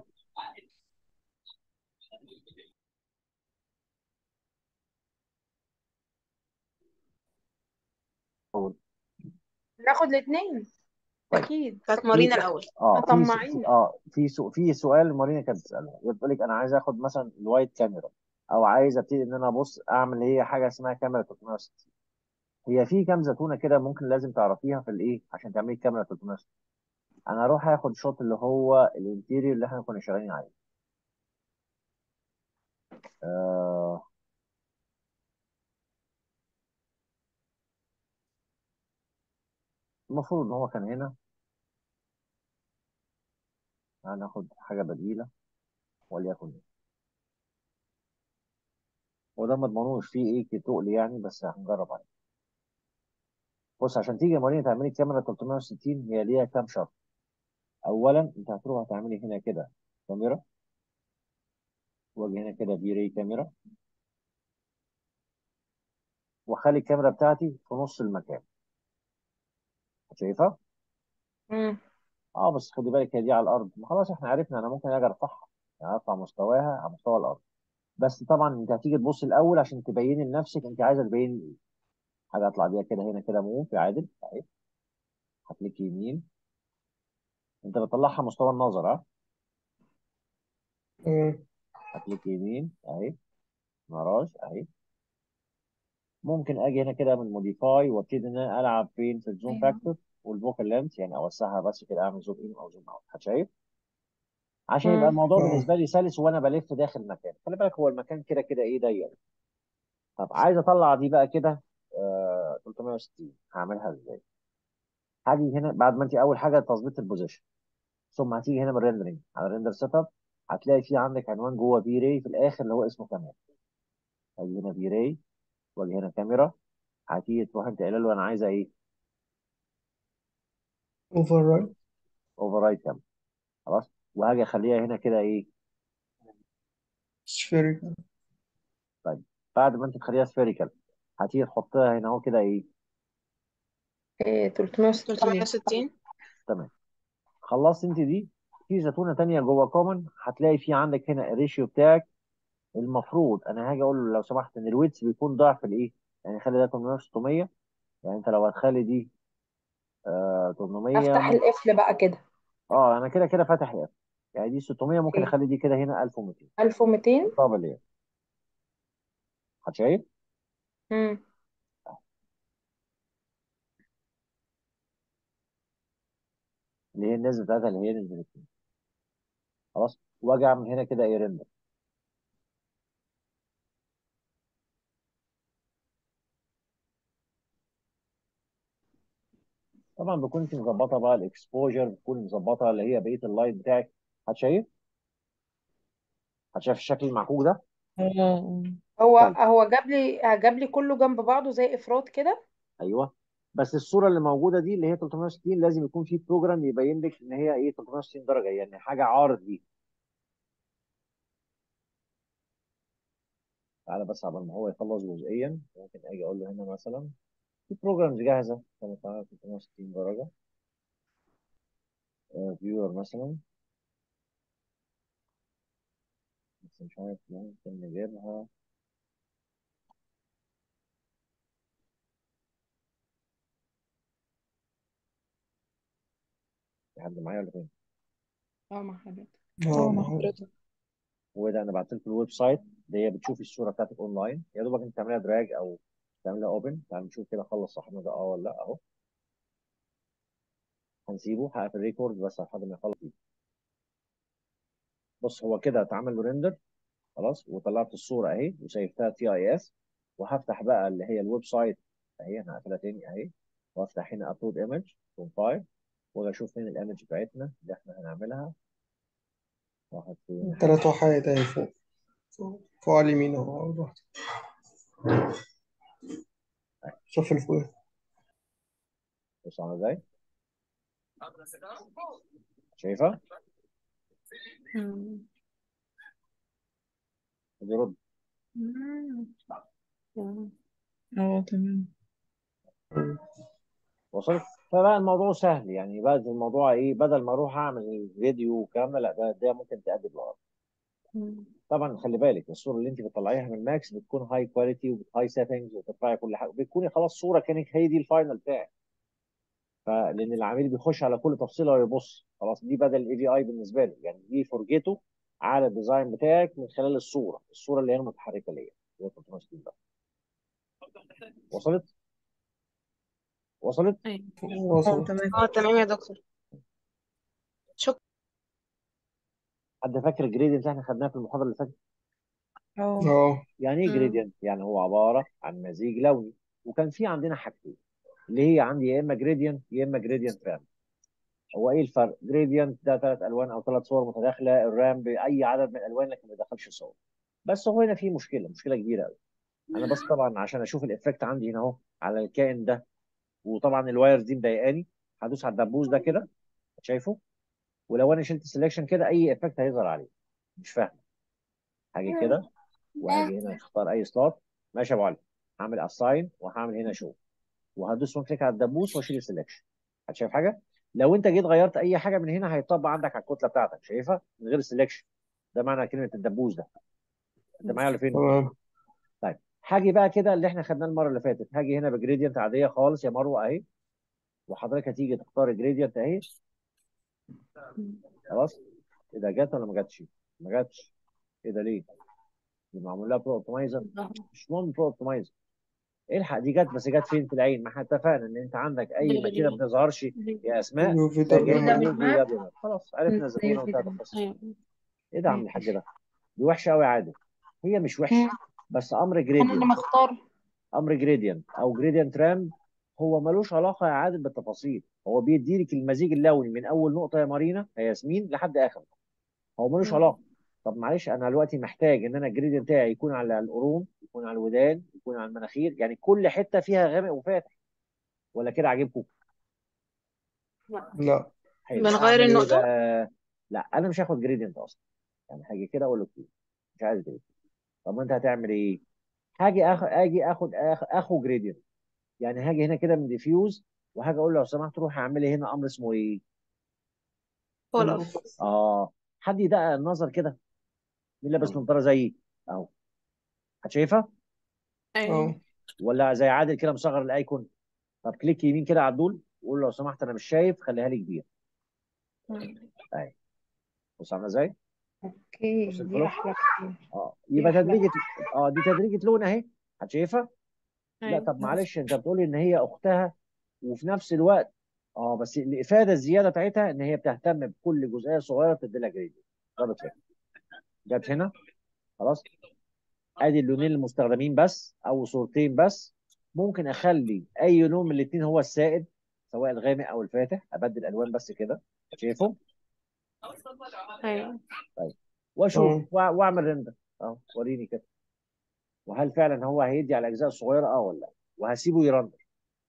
قول. ناخد الاثنين طيب اكيد بتاعت في مارينا الاول اه في سو... في مطمعين اه في سو... في سؤال مارينا كانت بتساله هي بتقول لك انا عايز اخد مثلا الوايد كاميرا او عايز ابتدي ان انا ابص اعمل هي حاجه اسمها كاميرا 360 هي في كام زتونه كده ممكن لازم تعرفيها في الايه عشان تعملي كاميرا 360 انا اروح اخد شوت اللي هو الانتيريور اللي احنا كنا شغالين عليه آه المفروض ان هو كان هنا هناخد حاجه بديله وليكن وده ما تضمنوش فيه ايه تقل يعني بس هنجرب عليه بص عشان تيجي يا مارينا تعملي كاميرا 360 هي ليها كام شرط اولا انت هتروح هتعملي هنا كده كاميرا واجي هنا كده بي ري كاميرا واخلي الكاميرا بتاعتي في نص المكان شايفها؟ مم. اه بس خدي بالك هي دي على الارض ما خلاص احنا عرفنا انا ممكن اجي ارفعها يعني ارفع مستواها على مستوى الارض بس طبعا انت هتيجي تبص الاول عشان تبيني لنفسك انت عايزه تبيني ايه حاجه اطلع بيها كده هنا كده موف يا عادل اهي هتليك يمين انت بتطلعها مستوى النظر ها تمام هتليك يمين اهي مراج اهي ممكن اجي هنا كده من موديفاي وابتدي ان انا العب فين في الزوم ايوه فاكتور والفوكال لينث يعني اوسعها بس كده اعمل زوم ان او زوم اوت شايف عشان يبقى مم. الموضوع اه بالنسبه لي سلس وانا بلف داخل المكان خلي بالك هو المكان كده كده ايه ضيق طب عايز اطلع دي بقى كده آه 360 هعملها ازاي هاجي هنا بعد ما انت اول حاجه تظبيط البوزيشن ثم هتيجي هنا من الريندرنج على الريندر سيت اب هتلاقي في عندك عنوان جوه في راي في الاخر اللي هو اسمه كاميرا هاجي هنا في راي واجي هنا كاميرا هتيجي تروح انت قايل له انا عايزه ايه اوفر رايت اوفر رايت كاميرا خلاص وهاجي اخليها هنا كده ايه سفيريكال طيب بعد ما انت تخليها سفيريكال هتيجي تحطها هنا اهو كده ايه إيه 360 360 تمام خلصت انت دي في زتونه تانية جوه كومن هتلاقي في عندك هنا الريشيو بتاعك المفروض انا هاجي اقول له لو سمحت ان الويتس بيكون ضعف الايه يعني خلي ده 800 600 يعني انت لو هتخلي دي آه 800 افتح ممكن القفل بقى كده اه انا كده كده فاتح الاف يعني دي 600 ممكن اوكي اخلي دي كده هنا 1200 1200 دبل يعني هتشايف مم. اللي هي النسبه بتاعتها اللي هي نسبه الاثنين خلاص واجي اعمل هنا كده ايه ريندر طبعا بتكون انت مظبطه بقى الاكسبوجر بتكون مظبطه اللي هي بقيه اللايت بتاعك هتشايف هتشايف الشكل المعكوك ده اه هو طيب هو جاب لي جاب لي كله جنب بعضه زي افراد كده ايوه بس الصوره اللي موجوده دي اللي هي 360 لازم يكون في بروجرام يبين لك ان هي ايه 360 درجه يعني حاجه عارض ليه تعالى بس عبال ما هو يخلص جزئيا ممكن اجي اقول له هنا مثلا في بروجرامز جاهزه كانت على 360 درجه فيور مثلا بس مش عارف ممكن نجيبها في حد معايا ولا فين؟ اه مع حضرتك اه اه مع معاك. حضرتك وده انا بعت لكم الويب سايت اللي هي بتشوفي الصوره بتاعتك اونلاين يا دوبك انت تعملها دراج او تعملها اوبن تعال نشوف كده خلص صاحبنا ده اه ولا لا اهو هنسيبه هقفل الريكورد بس لحد ما يخلص بص هو كده اتعمل له ريندر خلاص وطلعت الصوره اهي وسيفتها تي اي اس وهفتح بقى اللي هي الويب سايت اهي انا هقفلها تاني اهي وافتح هنا ابلود ايمج فروم فايل واجي اشوف فين الايمج بتاعتنا اللي احنا هنعملها واحد فين تلات وحيد اهي فوق فوق فوق على اليمين اهو أول واحدة شوف اللي فوق بص عامله ازاي شايفها مم. دي رد اه تمام وصلت فبقى الموضوع سهل يعني بقى الموضوع ايه بدل ما اروح اعمل فيديو والكلام ده لا ده, ده ممكن تأدي الغرض مم. طبعا خلي بالك الصوره اللي انت بتطلعيها من ماكس بتكون هاي كواليتي وبهاي سيتنجز وترفعي كل حاجه بتكوني خلاص صوره كانك هي دي الفاينل بتاعك فلان العميل بيخش على كل تفصيله ويبص خلاص دي بدل الاي في اي بالنسبه له يعني دي فرجته على الديزاين بتاعك من خلال الصوره الصوره اللي هي المتحركه ليا اللي هي 360 ده وصلت وصلت ايوه اه وصل تمام اه تمام يا دكتور شكرا حد فاكر الجريدينت اللي احنا خدناه في المحاضره اللي فاتت اه اه يعني ايه مم. جريدينت يعني هو عباره عن مزيج لوني وكان في عندنا حاجتين اللي هي عندي يا اما جريدينت يا اما جريدينت رام هو ايه الفرق جريدينت ده ثلاث الوان او ثلاث صور متداخله الرام باي عدد من الالوان لكن ما يدخلش صور بس هو هنا في مشكله مشكله كبيره قوي انا بس طبعا عشان اشوف الافكت عندي هنا اهو على الكائن ده وطبعا الوايرز دي مضايقاني هدوس على الدبوس ده كده شايفه ولو انا شلت السلكشن كده اي افكت هيظهر عليه مش فاهم هاجي كده وهاجي هنا اختار اي سلوت ماشي يا ابو علي هعمل اساين وهعمل هنا شو وهدوس وان كليك على الدبوس واشيل السلكشن هتشايف حاجه لو انت جيت غيرت اي حاجه من هنا هيطبق عندك على الكتله بتاعتك شايفها من غير السلكشن ده معنى كلمه الدبوس ده انت معايا ولا فين تمام طيب هاجي بقى كده اللي احنا خدناه المره اللي فاتت هاجي هنا بجريدينت عاديه خالص يا مروه اهي وحضرتك هتيجي تختار جريدينت اهي خلاص ايه ده جت ولا ما جاتش؟ ما جاتش ايه ده ليه؟ دي معمول لها برو اوبتمايزر مش مهم برو اوبتمايزر الحق دي جت بس جت فين في العين ما احنا اتفقنا ان انت عندك اي ماكينه ما بتظهرش يا اسماء يو في ده دبليو جاي ماب يو في دبليو خلاص عرفنا الزبونه وانتهت القصه ايوه ايه ده يا عم الحاج ده؟ دي وحشه قوي يا عادل هي مش وحشه بس امر انا اللي جريدينت مختار امر جريدينت او جريدينت رام هو ملوش علاقه يا عادل بالتفاصيل هو بيدي لك المزيج اللوني من اول نقطه يا مارينا يا ياسمين لحد اخر نقطة. هو ملوش مم. علاقه طب معلش انا دلوقتي محتاج ان انا الجريدينت بتاعي يكون على القرون يكون على الودان يكون على المناخير يعني كل حته فيها غامق وفاتح ولا كده عاجبكم لا حلو بنغير اعمل ايه النقطة بقى لا انا مش هاخد جريدينت اصلا يعني هاجي كده اقول له كده مش عايز جريدينت طب ما انت هتعمل ايه هاجي اخد اجي اخد اخ اخو جريدينت يعني هاجي هنا كده من ديفيوز وهاجي اقول له لو سمحت روح اعمل لي هنا امر اسمه ايه فول فول اوف اوف اه حد يدقق النظر كده مين لابس نظاره زيي اهو هتشايفها ايوه اه ولا زي عادل كده مصغر الايكون طب كليك يمين كده على الدول وقول له لو سمحت انا مش شايف خليها لي كبير اهي بص عامله ازاي اوكي بص دي الفلوس احلى كتير اه دي يبقى احلى تدريجه اه دي تدريجه لون اهي هتشايفها لا ايوه طب معلش انت بتقولي ان هي اختها وفي نفس الوقت اه بس الافاده الزياده بتاعتها ان هي بتهتم بكل جزئيه صغيره بتدي لها جريد ضربت كده جت هنا خلاص ادي اللونين المستخدمين بس او صورتين بس ممكن اخلي اي لون من الاثنين هو السائد سواء الغامق او الفاتح ابدل الوان بس كده شايفه ايوه طيب واشوف اه وأ- واعمل ريندر اه وريني كده وهل فعلا هو هيدي على الاجزاء الصغيره اه ولا لا وهسيبه يرندر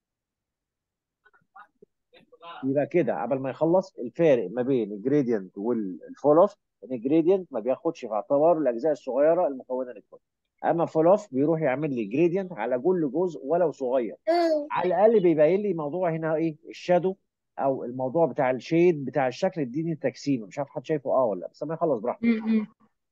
يبقى كده قبل ما يخلص الفارق ما بين الجريدينت والفول اوف ان الجريدينت ما بياخدش في اعتباره الاجزاء الصغيره المكونه للكل اما الفول اوف بيروح يعمل لي جريدينت على كل جزء ولو صغير على الاقل بيبين لي موضوع هنا ايه الشادو او الموضوع بتاع الشيد بتاع الشكل اديني التجسيم مش عارف حد شايفه اه ولا لا بس ما يخلص براحته م-م.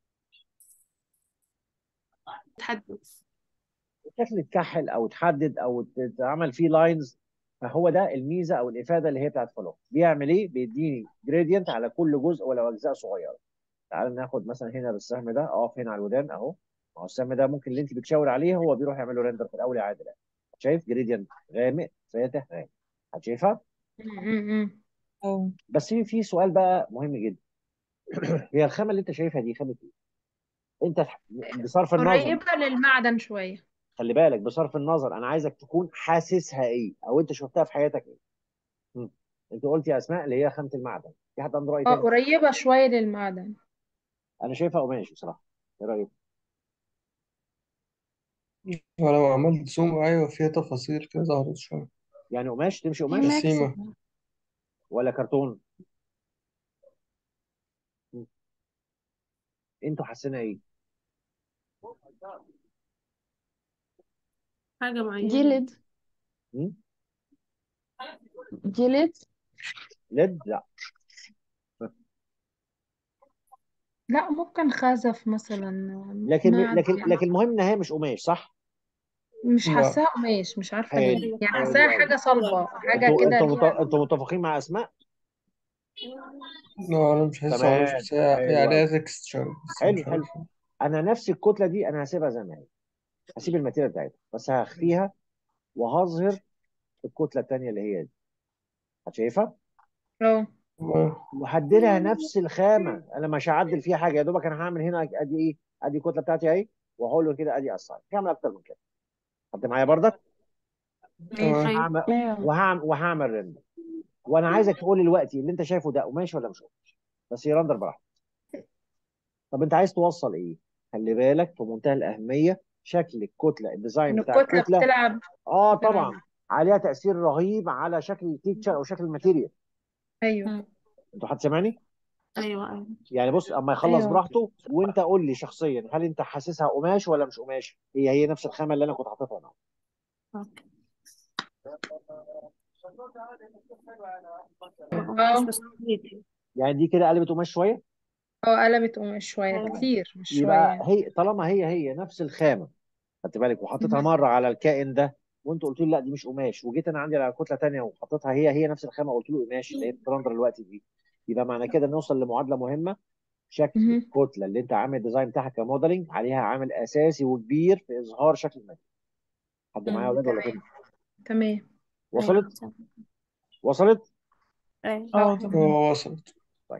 تحدد الشكل اتكحل او اتحدد او اتعمل فيه لاينز فهو ده الميزه او الافاده اللي هي بتاعت فلو بيعمل ايه بيديني جريدينت على كل جزء ولو اجزاء صغيره تعال ناخد مثلا هنا بالسهم ده اقف هنا على الودان اهو ما هو السهم ده ممكن اللي انت بتشاور عليه هو بيروح يعمل له ريندر في الاول عادي لا شايف جريدينت غامق فاتح غامق هتشايفها م-م. اه بس في في سؤال بقى مهم جدا هي الخامه اللي انت شايفها دي خامه ايه انت بصرف النظر قريبة للمعدن شوية خلي بالك بصرف النظر انا عايزك تكون حاسسها ايه او انت شفتها في حياتك ايه مم. انت قلت يا اسماء اللي هي خامه المعدن في حد عنده راي اه تاني قريبة شوية للمعدن انا شايفها قماش بصراحه ايه رايك ولو عملت زوم أيوة فيها تفاصيل كده ظهرت شوية يعني قماش تمشي قماش ماكس جسيمة ولا كرتون مم. انتوا حاسينها ايه حاجة معينة جلد مم؟ جلد ليد لا لا ممكن خزف مثلا لكن معدن لكن لكن المهم ان هي مش قماش صح مش لا حاساها قماش مش عارفة ليه حلو يعني حلو حاساها قوي حاجة صلبة حاجة انتوا كده انتوا مت... ليها انتوا متفقين مع اسماء لا أنا مش حاسسها قماش تمام بس هي هي حلو عليها قوي تكستشر بس حلو مش حلو عارف انا نفس الكتله دي انا هسيبها زي ما هي هسيب الماتيريال بتاعتها بس هخفيها وهظهر الكتله الثانيه اللي هي دي هتشايفها اه تمام وهديلها نفس الخامه انا مش هعدل فيها حاجه يا دوبك انا هعمل هنا ادي ايه ادي الكتله بتاعتي اهي وهقول له كده ادي اساين مش هعمل اكتر من كده حد معايا برضك تمام أيوة هعمل ايوه وهعمل وهعمل ريندر وانا عايزك تقول لي دلوقتي اللي انت شايفه ده قماش ولا مش قماش بس يرندر براحتك طب انت عايز توصل ايه خلي بالك في منتهى الاهميه شكل الكتله الديزاين ان بتاع الكتلة الكتله بتلعب اه تمام طبعا عليها تاثير رهيب على شكل التيتشر او شكل الماتيريال ايوه مم. انتوا حد سامعني أيوة أيوة يعني بص اما يخلص ايوه براحته وانت قول لي شخصيا هل انت حاسسها قماش ولا مش قماش هي هي نفس الخامه اللي انا كنت حاططها انا أوكي مش اه مسؤوليتي يعني دي كده قلبت قماش شويه اه قلبت قماش شوية أيوة كتير مش شوية يبقى يعني هي طالما هي هي نفس الخامه خدت بالك وحطيتها مهم. مره على الكائن ده وانت قلت لي لا دي مش قماش وجيت انا عندي على كتله ثانيه وحطيتها هي هي نفس الخامه وقلت له قماش اللي هي الترندر دلوقتي دي يبقى معنى كده نوصل لمعادله مهمه شكل مهم. الكتله اللي انت عامل الديزاين بتاعها كموديلنج عليها عامل اساسي وكبير في اظهار شكل المادة حد معايا يا مم. اولاد ولا تمام فين تمام أيوة وصلت تمام. وصلت أيوة اه اه تمام هو وصلت طيب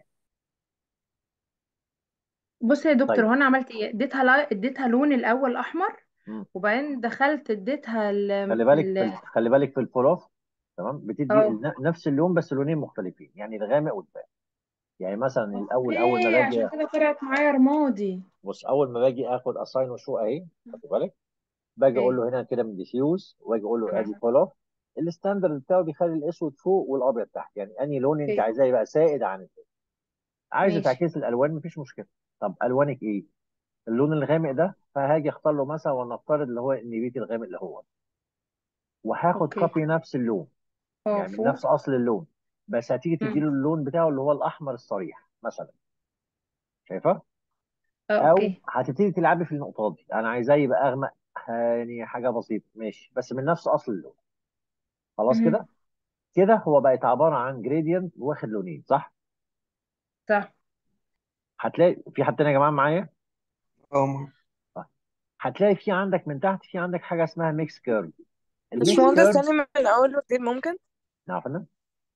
بص يا دكتور طيب هو انا عملت ايه اديتها لا... اديتها لون الاول احمر مم. وبعدين دخلت اديتها ال... خلي بالك في ال... ال... خلي بالك في الفراف تمام بتدي اه الن- نفس اللون بس لونين مختلفين يعني الغامق والفاتح يعني مثلا الاول اول ما اوكي باجي عشان كده طلعت معايا رمادي بص اول ما باجي اخد اساين وشو اهي خدت بالك باجي اقول اوكي له هنا كده من ديفيوز واجي اقول له ادي مهم. فول اوف الستاندرد بتاعه بيخلي الاسود فوق والابيض تحت يعني انهي لون انت اوكي عايزاه يبقى سائد عن التاني عايزه ماشي تعكس الالوان مفيش مشكله طب الوانك ايه اللون الغامق ده فهاجي اختار له مثلا ولنفترض اللي هو النبيتي الغامق اللي هو وهاخد اوكي كوبي نفس اللون اه يعني من فوق نفس اصل اللون بس هتيجي تديله مم. اللون بتاعه اللي هو الاحمر الصريح مثلا شايفه اه او اوكي هتبتدي تلعبي في النقطات دي انا عايزاه يبقى اغمق يعني حاجه بسيطه ماشي بس من نفس اصل اللون خلاص مهم. كده كده هو بقت عباره عن جريدينت واخد لونين صح صح هتلاقي في حد تاني يا جماعه معايا اه ما- طيب. هتلاقي في عندك من تحت في عندك حاجه اسمها ميكس كيرف الميكس باشمهندس كيرف تاني من أول وجديد ممكن عارفه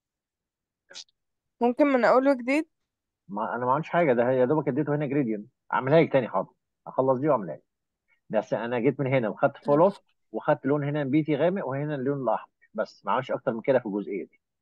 ممكن من أول وجديد ما انا ما عملتش حاجه ده يا دوبك اديته هنا جريدينت اعملها لك تاني حاضر اخلص دي واعملها لك بس انا جيت من هنا وخدت فول اوف وخدت لون هنا بيتي غامق وهنا اللون الاحمر بس ما عملتش اكتر من كده في الجزئيه دي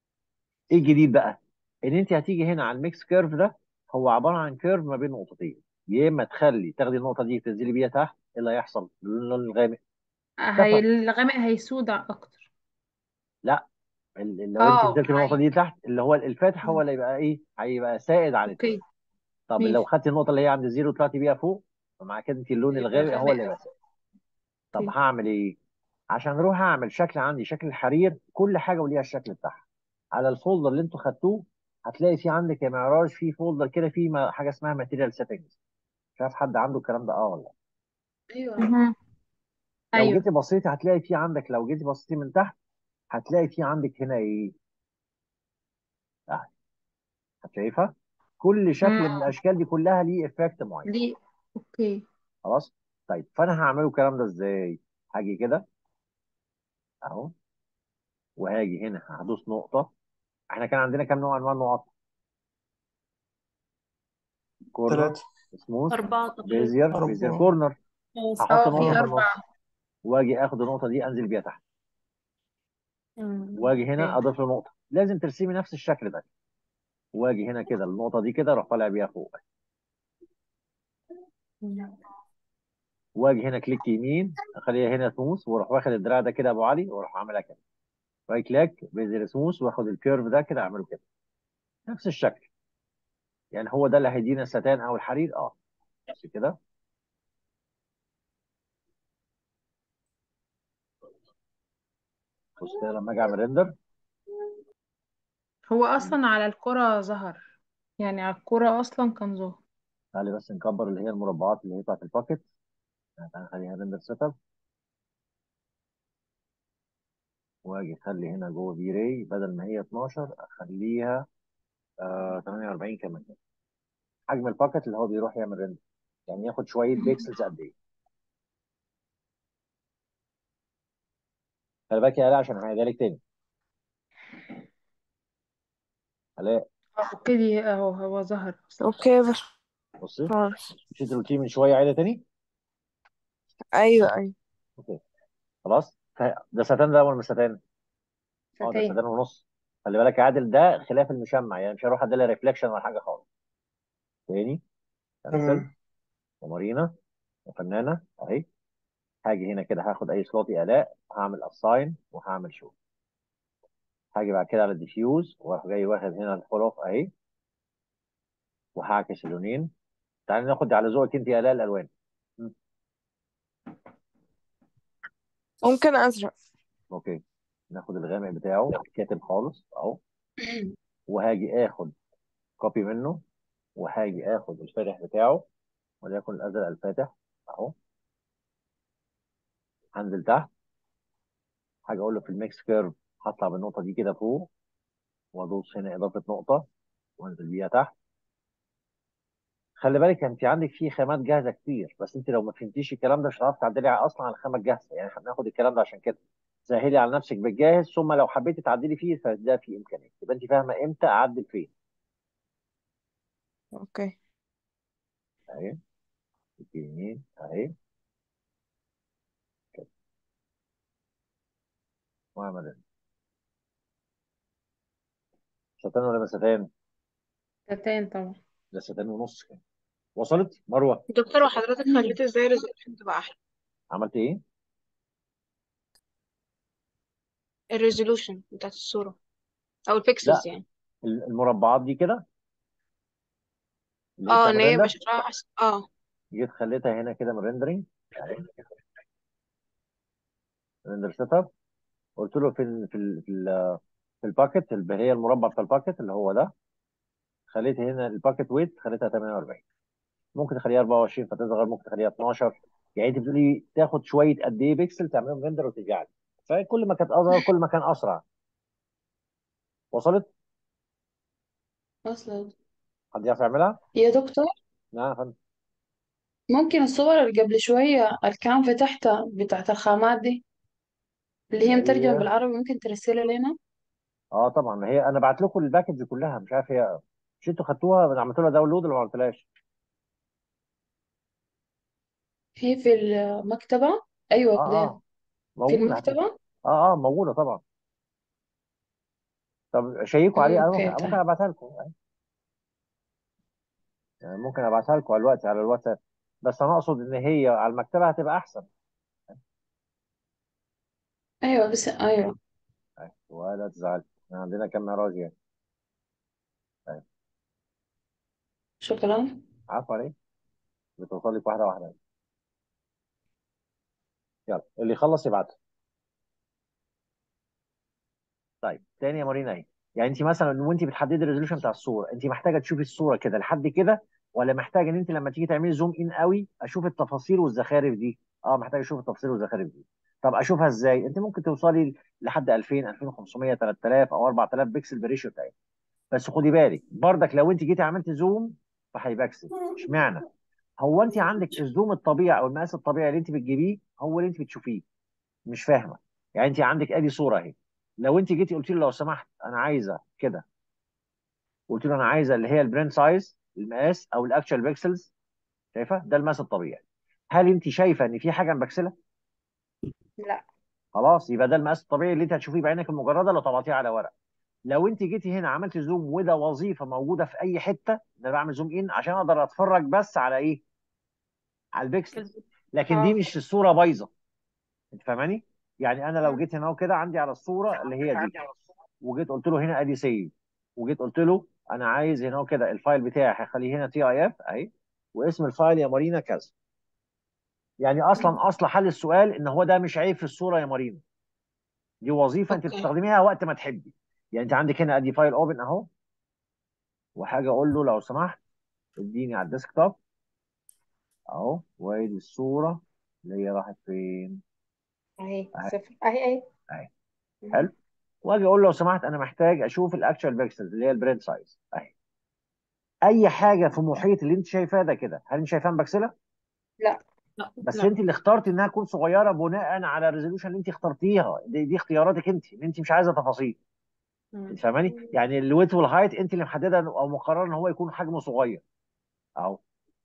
ايه الجديد بقى ان انت هتيجي هنا على الميكس كيرف ده هو عباره عن كيرف ما بين نقطتين يا اما تخلي تاخدي النقطه دي تنزلي بيها تحت ايه اللي هيحصل اللون الغامق هي اختفى الغامق هيسود اكتر لا ال- لو انت اه نزلت من النقطه هي دي تحت اللي هو الفاتح هو اللي يبقى ايه هيبقى سائد عن التاني اوكي طب لو ماشي خدتي النقطه اللي هي عند الزيرو وطلعتي بيها فوق فمع كده انت اللون يبقى الغامق هو غامق اللي يبقى قوي سائد طب اوكي هعمل ايه عشان اروح اعمل شكل عندي شكل الحرير كل حاجه وليها الشكل بتاعها على الفولدر اللي انتوا خدتوه هتلاقي في عندك يا معراج في فولدر كده فيه ما- حاجه اسمها ماتيريال سيتنجز مش عارف حد عنده الكلام ده اه ولا لا ايوه مهم. لو ايوه جيتي بصيتي هتلاقي في عندك لو جيتي بصيتي من تحت هتلاقي في عندك هنا ايه آه. شايفها كل شكل من مم. الاشكال دي كلها ليه افكت معين ليه اوكي خلاص طيب فانا هعمله الكلام ده ازاي هاجي كده اهو وهاجي هنا هدوس نقطه احنا كان عندنا كام نوع انواع النقط كورنر ثلاثة سموث أربعة تقريبا بيزير بيزير أربعة كورنر اه هحط اه نقطه في في اربع النص واجي اخد النقطه دي انزل بيها تحت أمم. واجي هنا اوكي اضيف له نقطه لازم ترسمي نفس الشكل ده واجي هنا كده النقطه دي كده اروح طالع بيها فوق أمم. واجي هنا كليك يمين اخليها هنا سموث واروح واخد الدراع ده كده يا ابو علي واروح عاملها كده رايت كليك بيزير سموث واخد الكيرف ده كده اعمله كده نفس الشكل يعني هو ده اللي هيدينا الستان او الحرير اه بس كده بص كده لما اجي اعمل ريندر هو اصلا على الكرة ظهر يعني على الكرة اصلا كان ظهر تعالي بس نكبر اللي هي المربعات اللي هي بتاعت الباكت تعالى نخليها ريندر سيت اب واجي اخلي هنا جوه بي راي بدل ما هي 12 اخليها آه 48 كمان حجم الباكت اللي هو بيروح يعمل ريندر يعني ياخد شويه بيكسلز قد ايه خلي بالك يا الاء عشان هعيدها لك تاني الاء اه اوكي دي اهو هو ظهر اصلا اوكي يا بصي باشمهندس مش انت قلتي من شويه عيدها تاني ايوه ايوه اوكي خلاص ف- ده ستان ده ولا مش ستان؟ اه ده ستان ستان ونص خلي بالك يا عادل ده خلاف المشمع يعني مش هروح اديلها ريفليكشن ولا حاجه خالص تاني كنسل تمام ومارينا وفنانه اهي هاجي هنا كده هاخد اي سلوت الاء هعمل اساين وهعمل شو هاجي بعد كده على الديفيوز واروح جاي واخد هنا الفول اوف اهي وهعكس اللونين تعالى ناخد على ذوقك انت يا الاء الالوان م، ممكن ازرق اوكي ناخد الغامق بتاعه كاتب خالص اهو وهاجي اخد كوبي منه وهاجي اخد الفاتح بتاعه وليكن الازرق الفاتح اهو هنزل تحت حاجه اقول له في الميكس كيرف هطلع بالنقطه دي كده فوق وادوس هنا اضافه نقطه وانزل بيها تحت خلي بالك انت عندك في خامات جاهزه كتير بس انت لو ما فهمتيش الكلام ده مش هتعرفي تعدلي اصلا على الخامه الجاهزه يعني احنا بناخد الكلام ده عشان كده سهلي على نفسك بالجاهز ثم لو حبيتي تعدلي فيه فده في امكانيه يبقى انت فاهمه امتى اعدل فين اوكي اهي يمين اهي كده واعمل هنا. ستان ولا مسافان ستان طبعا ده ستان ونص كده وصلت مروه دكتور وحضرتك خليت ازاي الريزولوشن تبقى احلى عملت ايه الريزولوشن بتاعت الصورة او لا البيكسلز يعني المربعات دي كده اللي هي اه بتعمل ان هي يبقى ريندر شكلها احسن اه جيت خليتها هنا كده من ريندرنج اهي ريندر سيت اب قلت له في ال في ال في, ال في الباكت اللي هي المربع بتاع الباكت اللي هو ده خليت هنا الباكت ويت خليتها 48 ممكن تخليها 24 فتظهر ممكن تخليها 12 يعني انت بتقولي تاخد شويه قد ايه بيكسل تعملهم ريندر وترجع لي فكل ما كانت اصغر كل ما كان اسرع وصلت اصلا حد يعرف يعملها؟ يا دكتور نعم يا فندم ممكن الصور اللي قبل شوية اللي كان فتحتها بتاعت الخامات دي اللي اللي هي مترجمة هي بالعربي ممكن ترسلها لنا اه طبعا ما هي انا بعت لكم الباكج كلها مش عارف هي مش انتوا خدتوها عملتوا لها داونلود ولا ما عملتوهاش؟ هي في المكتبة اه أيوة ده اه في موجوده هتلاقي المكتبة اه اه موجوده طبعا طب شيكوا عليه مم، انا ممكن اوكي ممكن طيب ابعتها لكم يعني ممكن ابعتها لكم على الوقت على الواتساب بس انا اقصد ان هي على المكتبه هتبقى احسن ايوه بس ايوه أيوة. ولا تزعل احنا عندنا كام معراج يعني أيوة. شكرا عارف عليه بتوصل لك واحده واحده يلا اللي يخلص يبعتها طيب تاني يا مارينا اهي يعني انت مثلا وانت بتحددي الريزولوشن بتاع الصوره انت محتاجه تشوفي الصوره كده لحد كده ولا محتاجه ان انت لما تيجي تعملي زوم ان قوي اشوف التفاصيل والزخارف دي اه محتاجه اشوف التفاصيل والزخارف دي طب اشوفها ازاي انت ممكن توصلي لحد 2000 2500 3000 او 4000 بكسل بالريشيو بتاعتها بس خدي بالك برضك لو انت جيتي عملتي زوم فهيبكسل اشمعنى هو انت عندك الزوم الطبيعي او المقاس الطبيعي اللي انت بتجيبيه هو اللي انت بتشوفيه مش فاهمه يعني انت عندك ادي صوره اهي لو انت جيتي قلت له لو سمحت انا عايزه كده قلت له انا عايزه اللي هي البرنت سايز المقاس او الاكشوال بيكسلز شايفه ده المقاس الطبيعي هل انت شايفه ان في حاجه مبكسله لا خلاص يبقى ده المقاس الطبيعي اللي انت هتشوفيه بعينك المجرده لو طبعتيه على ورق لو انت جيتي هنا عملت زوم وده وظيفه موجوده في اي حته انا بعمل زوم ان عشان اقدر اتفرج بس على ايه على البيكسلز لكن دي اه مش الصوره بايظه انت فاهماني يعني انا لو جيت هنا وكده عندي على الصوره اللي هي دي وجيت قلت له هنا ادي سيف وجيت قلت له انا عايز هنا وكده الفايل بتاعي هخليه هنا تي اي اف اهي واسم الفايل يا مارينا كذا يعني اصلا اصل حل السؤال ان هو ده مش عيب في الصوره يا مارينا دي وظيفه انت اوكي بتستخدميها وقت ما تحبي يعني انت عندك هنا ادي فايل اوبن اهو وحاجه اقول له لو سمحت اديني على الديسك توب اهو وادي الصوره اللي هي راحت فين اهي اهي صفر اهي اهي اهي حلو واجي اقول له لو سمحت انا محتاج اشوف الاكشوال بيكسلز اللي هي البريد سايز اهي اي حاجه في محيط اللي انت شايفاه ده كده هل انت شايفاها مبكسله لا لا بس لا انت اللي اخترتي انها تكون صغيره بناء على الريزولوشن اللي انت اخترتيها دي, دي اختياراتك انت ان انت مش عايزه تفاصيل انت مم. فاهماني يعني الويت والهايت انت اللي محدده او مقرره ان هو يكون حجمه صغير اهو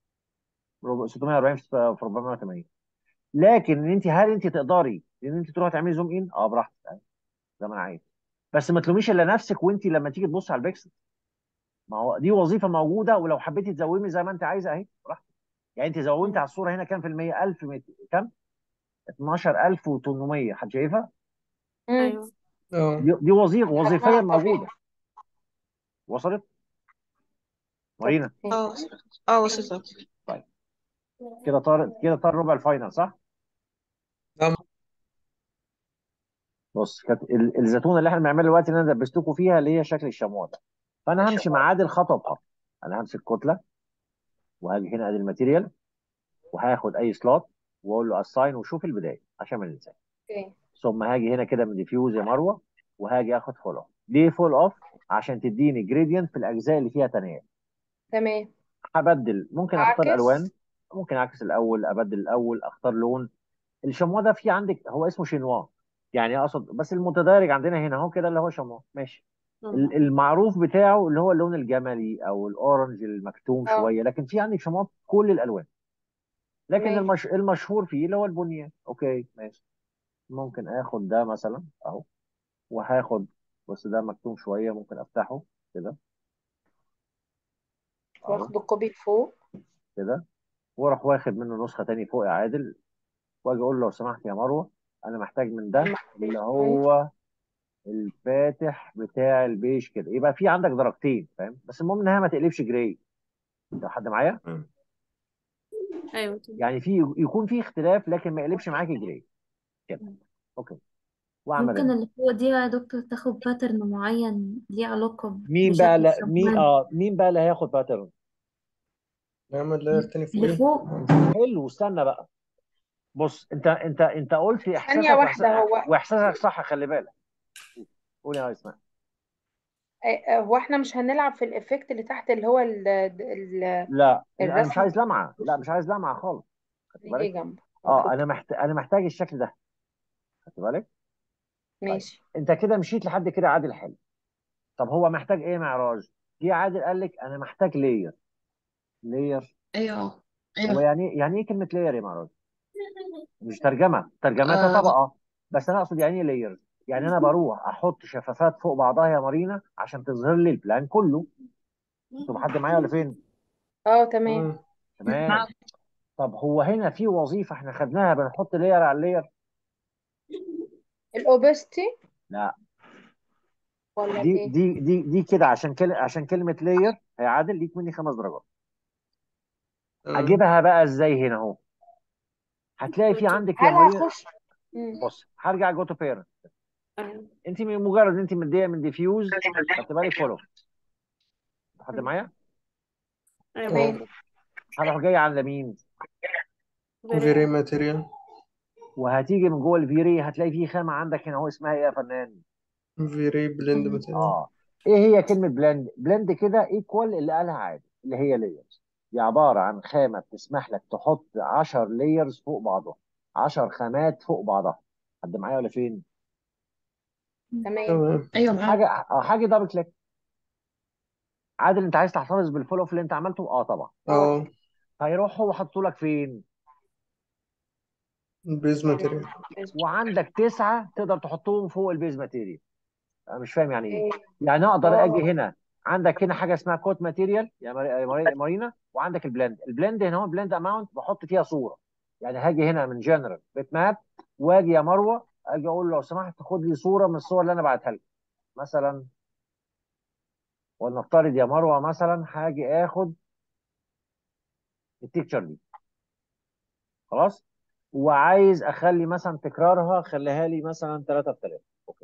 640 في 480 لكن ان انت هل انت تقدري ان انت تروحي تعملي زوم ان اه براحتك أهي، زي ما انا عايز بس ما تلوميش الا نفسك وانت لما تيجي تبص على البيكسل ما هو دي وظيفه موجوده ولو حبيتي تزومي زي ما انت عايزه اهي براحتك يعني انت زومتي على الصوره هنا كام في المية 1000 مت... كام 12800 حد شايفها مم. ايوه اه دي, دي وظيفه وظيفيا حجمها موجوده طبيعي وصلت طب مارينا ماشي اه وصلت اه وصلت طيب كده طار كده طار ربع الفاينل صح نعم بص كانت ال- الزيتونه اللي احنا بنعملها دلوقتي اللي انا دبستكم فيها اللي هي شكل الشموع ده فانا همشي مع عادل خطوه بخطوه انا همسك كتله وهاجي هنا ادي الماتيريال وهاخد اي سلوت واقول له اساين وشوف البدايه عشان ما ننساش اوكي ثم هاجي هنا كده من ديفيوز يا مروه وهاجي اخد فول اوف ليه فول اوف عشان تديني جريدينت في الاجزاء اللي فيها تنايم تمام هبدل ممكن اختار الوان اعكس ممكن اعكس الاول ابدل الاول اختار لون الشموع ده في عندك هو اسمه شينوا يعني اقصد بس المتدارج عندنا هنا اهو كده اللي هو شموع ماشي مم. ال- المعروف بتاعه اللي هو اللون الجملي او الاورنج المكتوم اه شويه لكن في عندك شموع كل الالوان لكن تمام المش... المشهور فيه اللي هو البنيان اوكي ماشي ممكن اخد ده مثلا اهو وهاخد بس ده مكتوم شويه ممكن افتحه كده اهو واخد الكوبي فوق كده واروح واخد منه نسخه تاني فوق يا عادل واجي اقول له لو سمحت يا مروه انا محتاج من ده المحفوظ اللي مم. هو الفاتح بتاع البيج كده يبقى في عندك درجتين فاهم بس المهم انها ما تقلبش جراي ده حد معايا ايوه تمام يعني في يكون في اختلاف لكن ما يقلبش معاكي جراي كده اوكي واعمل ممكن رن اللي فوق دي يا دكتور تاخد باترن معين ليه علاقة مين بقى بشكل لا مين الشموع اه مين بقى اللي هياخد باترن نعمل لاير تاني اللي فوقيه فوق حلو استنى بقى بص انت انت انت قلت ثانية احساسك واحدة وإحساس هو واحساسك صح خلي بالك قول يا اسماء آه، آه، هو احنا مش هنلعب في الافكت اللي تحت اللي هو ال ال لا انا مش الرسم عايز لمعه لا مش عايز لمعه خالص خدت اللي جه بالك جنبه اه المفروض انا محتاج انا محتاج الشكل ده خدت بالك طيب ماشي انت كده مشيت لحد كده عادل حلو طب هو محتاج ايه يا معراج جه عادل قال لك انا محتاج لاير لاير ايوه هو ايوه يعني إيه- يعني ايه كلمه لاير يا معراج مش ترجمه ترجمتها آه طبقه بس انا اقصد يعني ايه لاير يعني انا بروح احط شفافات فوق بعضها يا مارينا عشان تظهر لي البلان كله انتوا حد معايا ولا فين اه تمام تمام تمام طب هو هنا في وظيفه احنا خدناها بنحط لاير على لاير الاوبستي لا ولا دي الايه دي دي دي كده عشان كل عشان كلمه لاير هيعادل ليك مني خمس درجات تمام اجيبها بقى ازاي هنا اهو هتلاقي في عندك يا هل مارينا هخش مم. بص هرجع جو تو بيرنت أيوة. انت من مجرد انت مديه من ديفيوز خدت بالك فولو حد مم. معايا أيوة تمام معاك هروح جاي على مين فيري ماتيريال وهتيجي من جوه الفيري هتلاقي في خامه عندك هنا هو اسمها ايه يا فنان فيري بلند مم. ماتيريال اه ايه هي كلمه بلند بلند كده ايكوال اللي قالها عادي اللي هي لايرز دي عباره عن خامه بتسمح لك تحط 10 لايرز فوق بعضها 10 خامات فوق بعضها حد معايا ولا فين تمام تمام ايوه معاك حاجه اه حاجه دبل كليك عادل انت عايز تحتفظ بالفول اوف اللي انت عملته اه طبعا اه اه هيروح هو حاطه لك فين البيز ماتيريال وعندك تسعه تقدر تحطهم فوق البيز ماتيريال انا مش فاهم يعني ايه ايه يعني اقدر اجي اه هنا عندك هنا حاجه اسمها كوت ماتيريال يا ماري- يا ماري- مارينا وعندك البلند البلند هنا هو البلند اماونت بحط فيها صوره يعني هاجي هنا من جنرال بيت ماب واجي يا مروه اجي اقول له لو سمحت خد لي صوره من الصور اللي انا بعتها لك مثلا ولنفترض يا مروه مثلا هاجي اخد التيكتشر دي خلاص وعايز اخلي مثلا تكرارها خليها لي مثلا 3 في 3 اوكي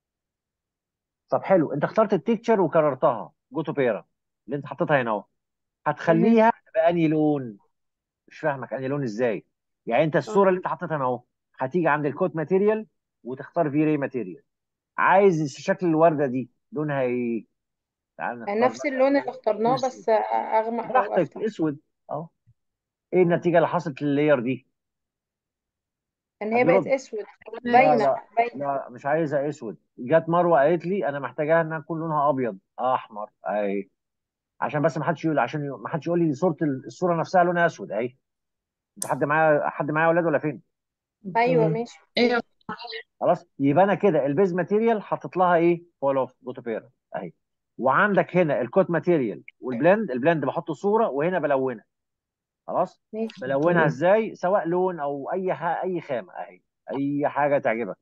طب حلو انت اخترت التيكتشر وكررتها جو تو بيرا اللي انت حطيتها هنا اهو مهم. هتخليها بأنهي لون مش فاهمك انهي لون ازاي يعني انت الصوره اللي انت حطيتها هنا اهو هتيجي عند الكوت ماتيريال وتختار في ري ماتيريال عايز شكل الورده دي لونها ايه تعال نختار نفس اللون اللي اخترناه اسود بس اغمق او براحتك افتح اسود اهو ايه النتيجه اللي حصلت لللاير دي ان هي حد بقت يرد اسود لا باينه لا باينه لا مش عايزها اسود جت مروه قالت لي انا محتاجاها انها تكون لونها ابيض احمر اهي عشان بس ما حدش يقول عشان ما حدش يقول لي صوره الصوره نفسها لونها اسود اهي انت حد معايا حد معايا اولاد ولا فين ايوه تمام ماشي ايوه خلاص يبقى انا كده البيز ماتيريال حطيت لها ايه فول اوف جوتو بير اهي وعندك هنا الكوت ماتيريال والبلند البلند بحط صوره وهنا بلونها خلاص ماشي بلونها تمام ازاي سواء لون او اي ح... اي خامه اهي اي حاجه تعجبك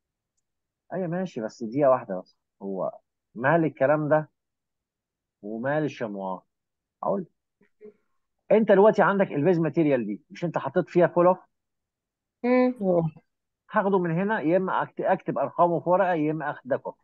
اي ماشي بس دقيقه واحده بس هو مال الكلام ده ومال الشمواه اقول انت دلوقتي عندك البيز ماتيريال دي مش انت حطيت فيها فول اوف مم. اه هاخده من هنا يا اما أكت- اكتب ارقامه في ورقه يا اما اخد ده كوبي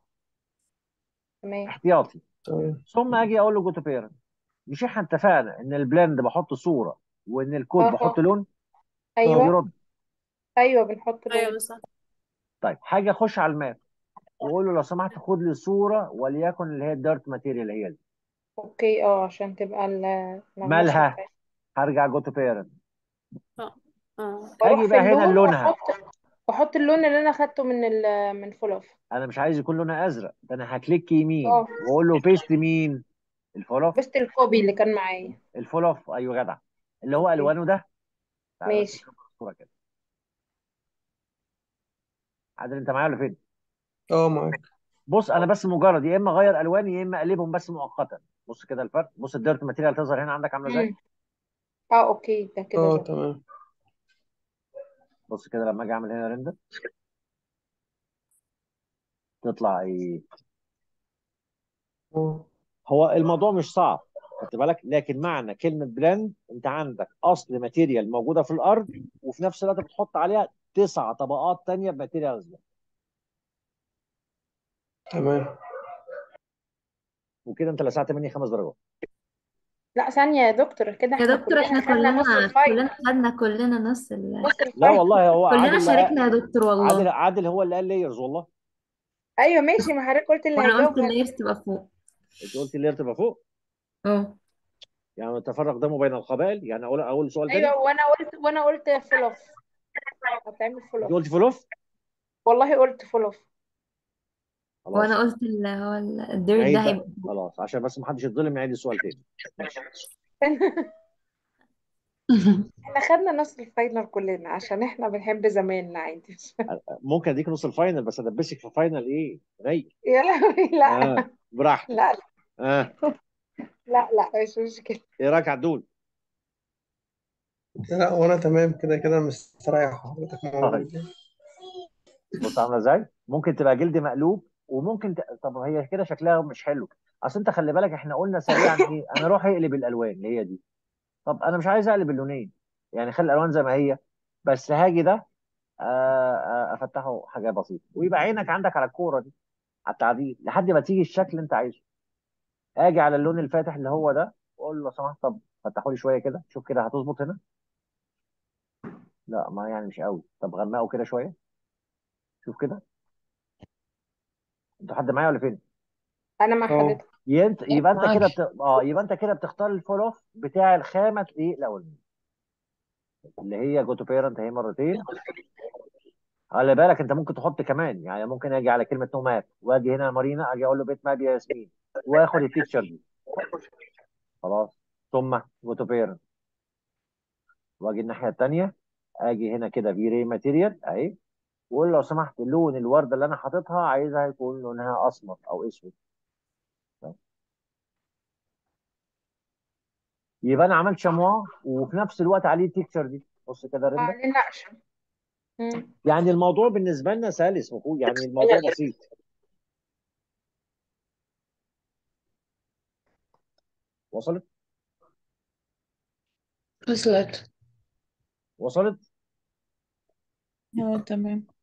تمام احتياطي تمام ثم اجي اقول له جو تو بيرنت مش احنا اتفقنا ان البلند بحط صوره وان الكود بحط اه لون اه ايوه يرد ايوه بنحط لون أيوة صح طيب حاجه اخش على الماب واقول له لو سمحت خد لي صوره وليكن اللي هي الدارت ماتيريال هي دي اوكي اه عشان تبقى ال- النغمشه مالها بتاعتها هرجع جو تو بيرنت اه اه واروح اجي في بقى هنا اللون لونها واحط واحط اللون اللي انا خدته من ال من فلوف انا مش عايز يكون لونها ازرق ده انا هكليك يمين اه واقول له بيست مين الفول اوف بست الكوبي اللي كان معايا الفول اوف ايوه جدع اللي هو اوكي الوانه ده تعالى بس ماشي نكبر الصوره كده عادل انت معايا ولا فين اه معاك بص انا بس مجرد يا اما اغير الواني يا اما اقلبهم بس مؤقتا بص كده الفرق بص الديرت ماتيريال تظهر هنا عندك عامله ازاي مم. اه اوكي ده كده اه ظبط تمام بص كده لما اجي اعمل هنا ريندر تطلع ايه اه هو الموضوع مش صعب خدت بالك لكن معنى كلمه بلند انت عندك اصل ماتيريال موجوده في الارض وفي نفس الوقت بتحط عليها تسع طبقات تانية بماتيريالز ده تمام وكده انت لسعت مني خمس درجات لا ثانية يا دكتور كده يا احنا دكتور كلنا احنا خدنا نص كلنا الفايل كلنا خدنا كلنا نص ال... نص لا الفايل والله هو كلنا عادل شاركنا يا دكتور عادل والله عادل هو اللي قال لايرز والله ايوه ماشي ما حضرتك قلت اللي وانا قلت هيجاوب اللايرز تبقى فوق انت قلت اللير تبقى فوق اه يعني تفرق دمه بين القبائل يعني اقول اول سؤال تاني ايوه وانا قلت وانا قلت فلوف هتعمل انت فلوف قلت فلوف والله قلت فلوف وانا خلاص قلت اللي هو ال- الديرت عيد ده بقى هيبقى فوق خلاص عشان بس ما حدش يتظلم يعيد السؤال تاني ماشي احنا خدنا نص الفاينل كلنا عشان احنا بنحب زماننا عادي ممكن اديك نص الفاينل بس ادبسك في فاينل ايه غير يا لهوي لا اه براحتك لا اه لا لا مش مشكلة ايه رايك عدول لا وانا تمام كده كده مستريح حضرتك طيب موجود يعني. بص عامله ازاي ممكن تبقى جلد مقلوب وممكن ت... طب هي كده شكلها مش حلو اصل انت خلي بالك احنا قلنا سريعا ايه انا اروح اقلب الالوان اللي هي دي طب انا مش عايز اقلب اللونين يعني خلي الالوان زي ما هي بس هاجي ده آه، آه، افتحه حاجه بسيطه ويبقى عينك عندك على الكوره دي على التعديل لحد ما تيجي الشكل اللي انت عايزه اجي على اللون الفاتح اللي هو ده واقول له لو سمحت طب فتحوا لي شويه كده شوف كده هتظبط هنا لا ما يعني مش قوي طب غمقه كده شويه شوف كده انتوا حد معايا ولا فين انا مع اه حضرتك ينت... يبقى انت كده معاك بت... اه يبقى انت كده بتختار الفول اوف بتاع الخامه ايه الاولانيه اللي هي جو تو بيرنت اهي مرتين خلي بالك انت ممكن تحط كمان يعني ممكن اجي على كلمه نو ماب واجي هنا مارينا اجي اقول له بيت ماب يا ياسمين واخد التيكتشر دي خلاص ثم جو تو بيرنت واجي الناحيه الثانيه اجي هنا كده في ري ماتيريال اهي واقول لو سمحت لون الورده اللي انا حاططها عايزها يكون لونها اسمر او اسود يبقى انا عملت شموع وفي نفس الوقت عليه التيكتشر دي بص كده اه رندا للنقش مم. يعني الموضوع بالنسبه لنا سلس مفهوم يعني الموضوع بسيط وصلت وصلت وصلت اه تمام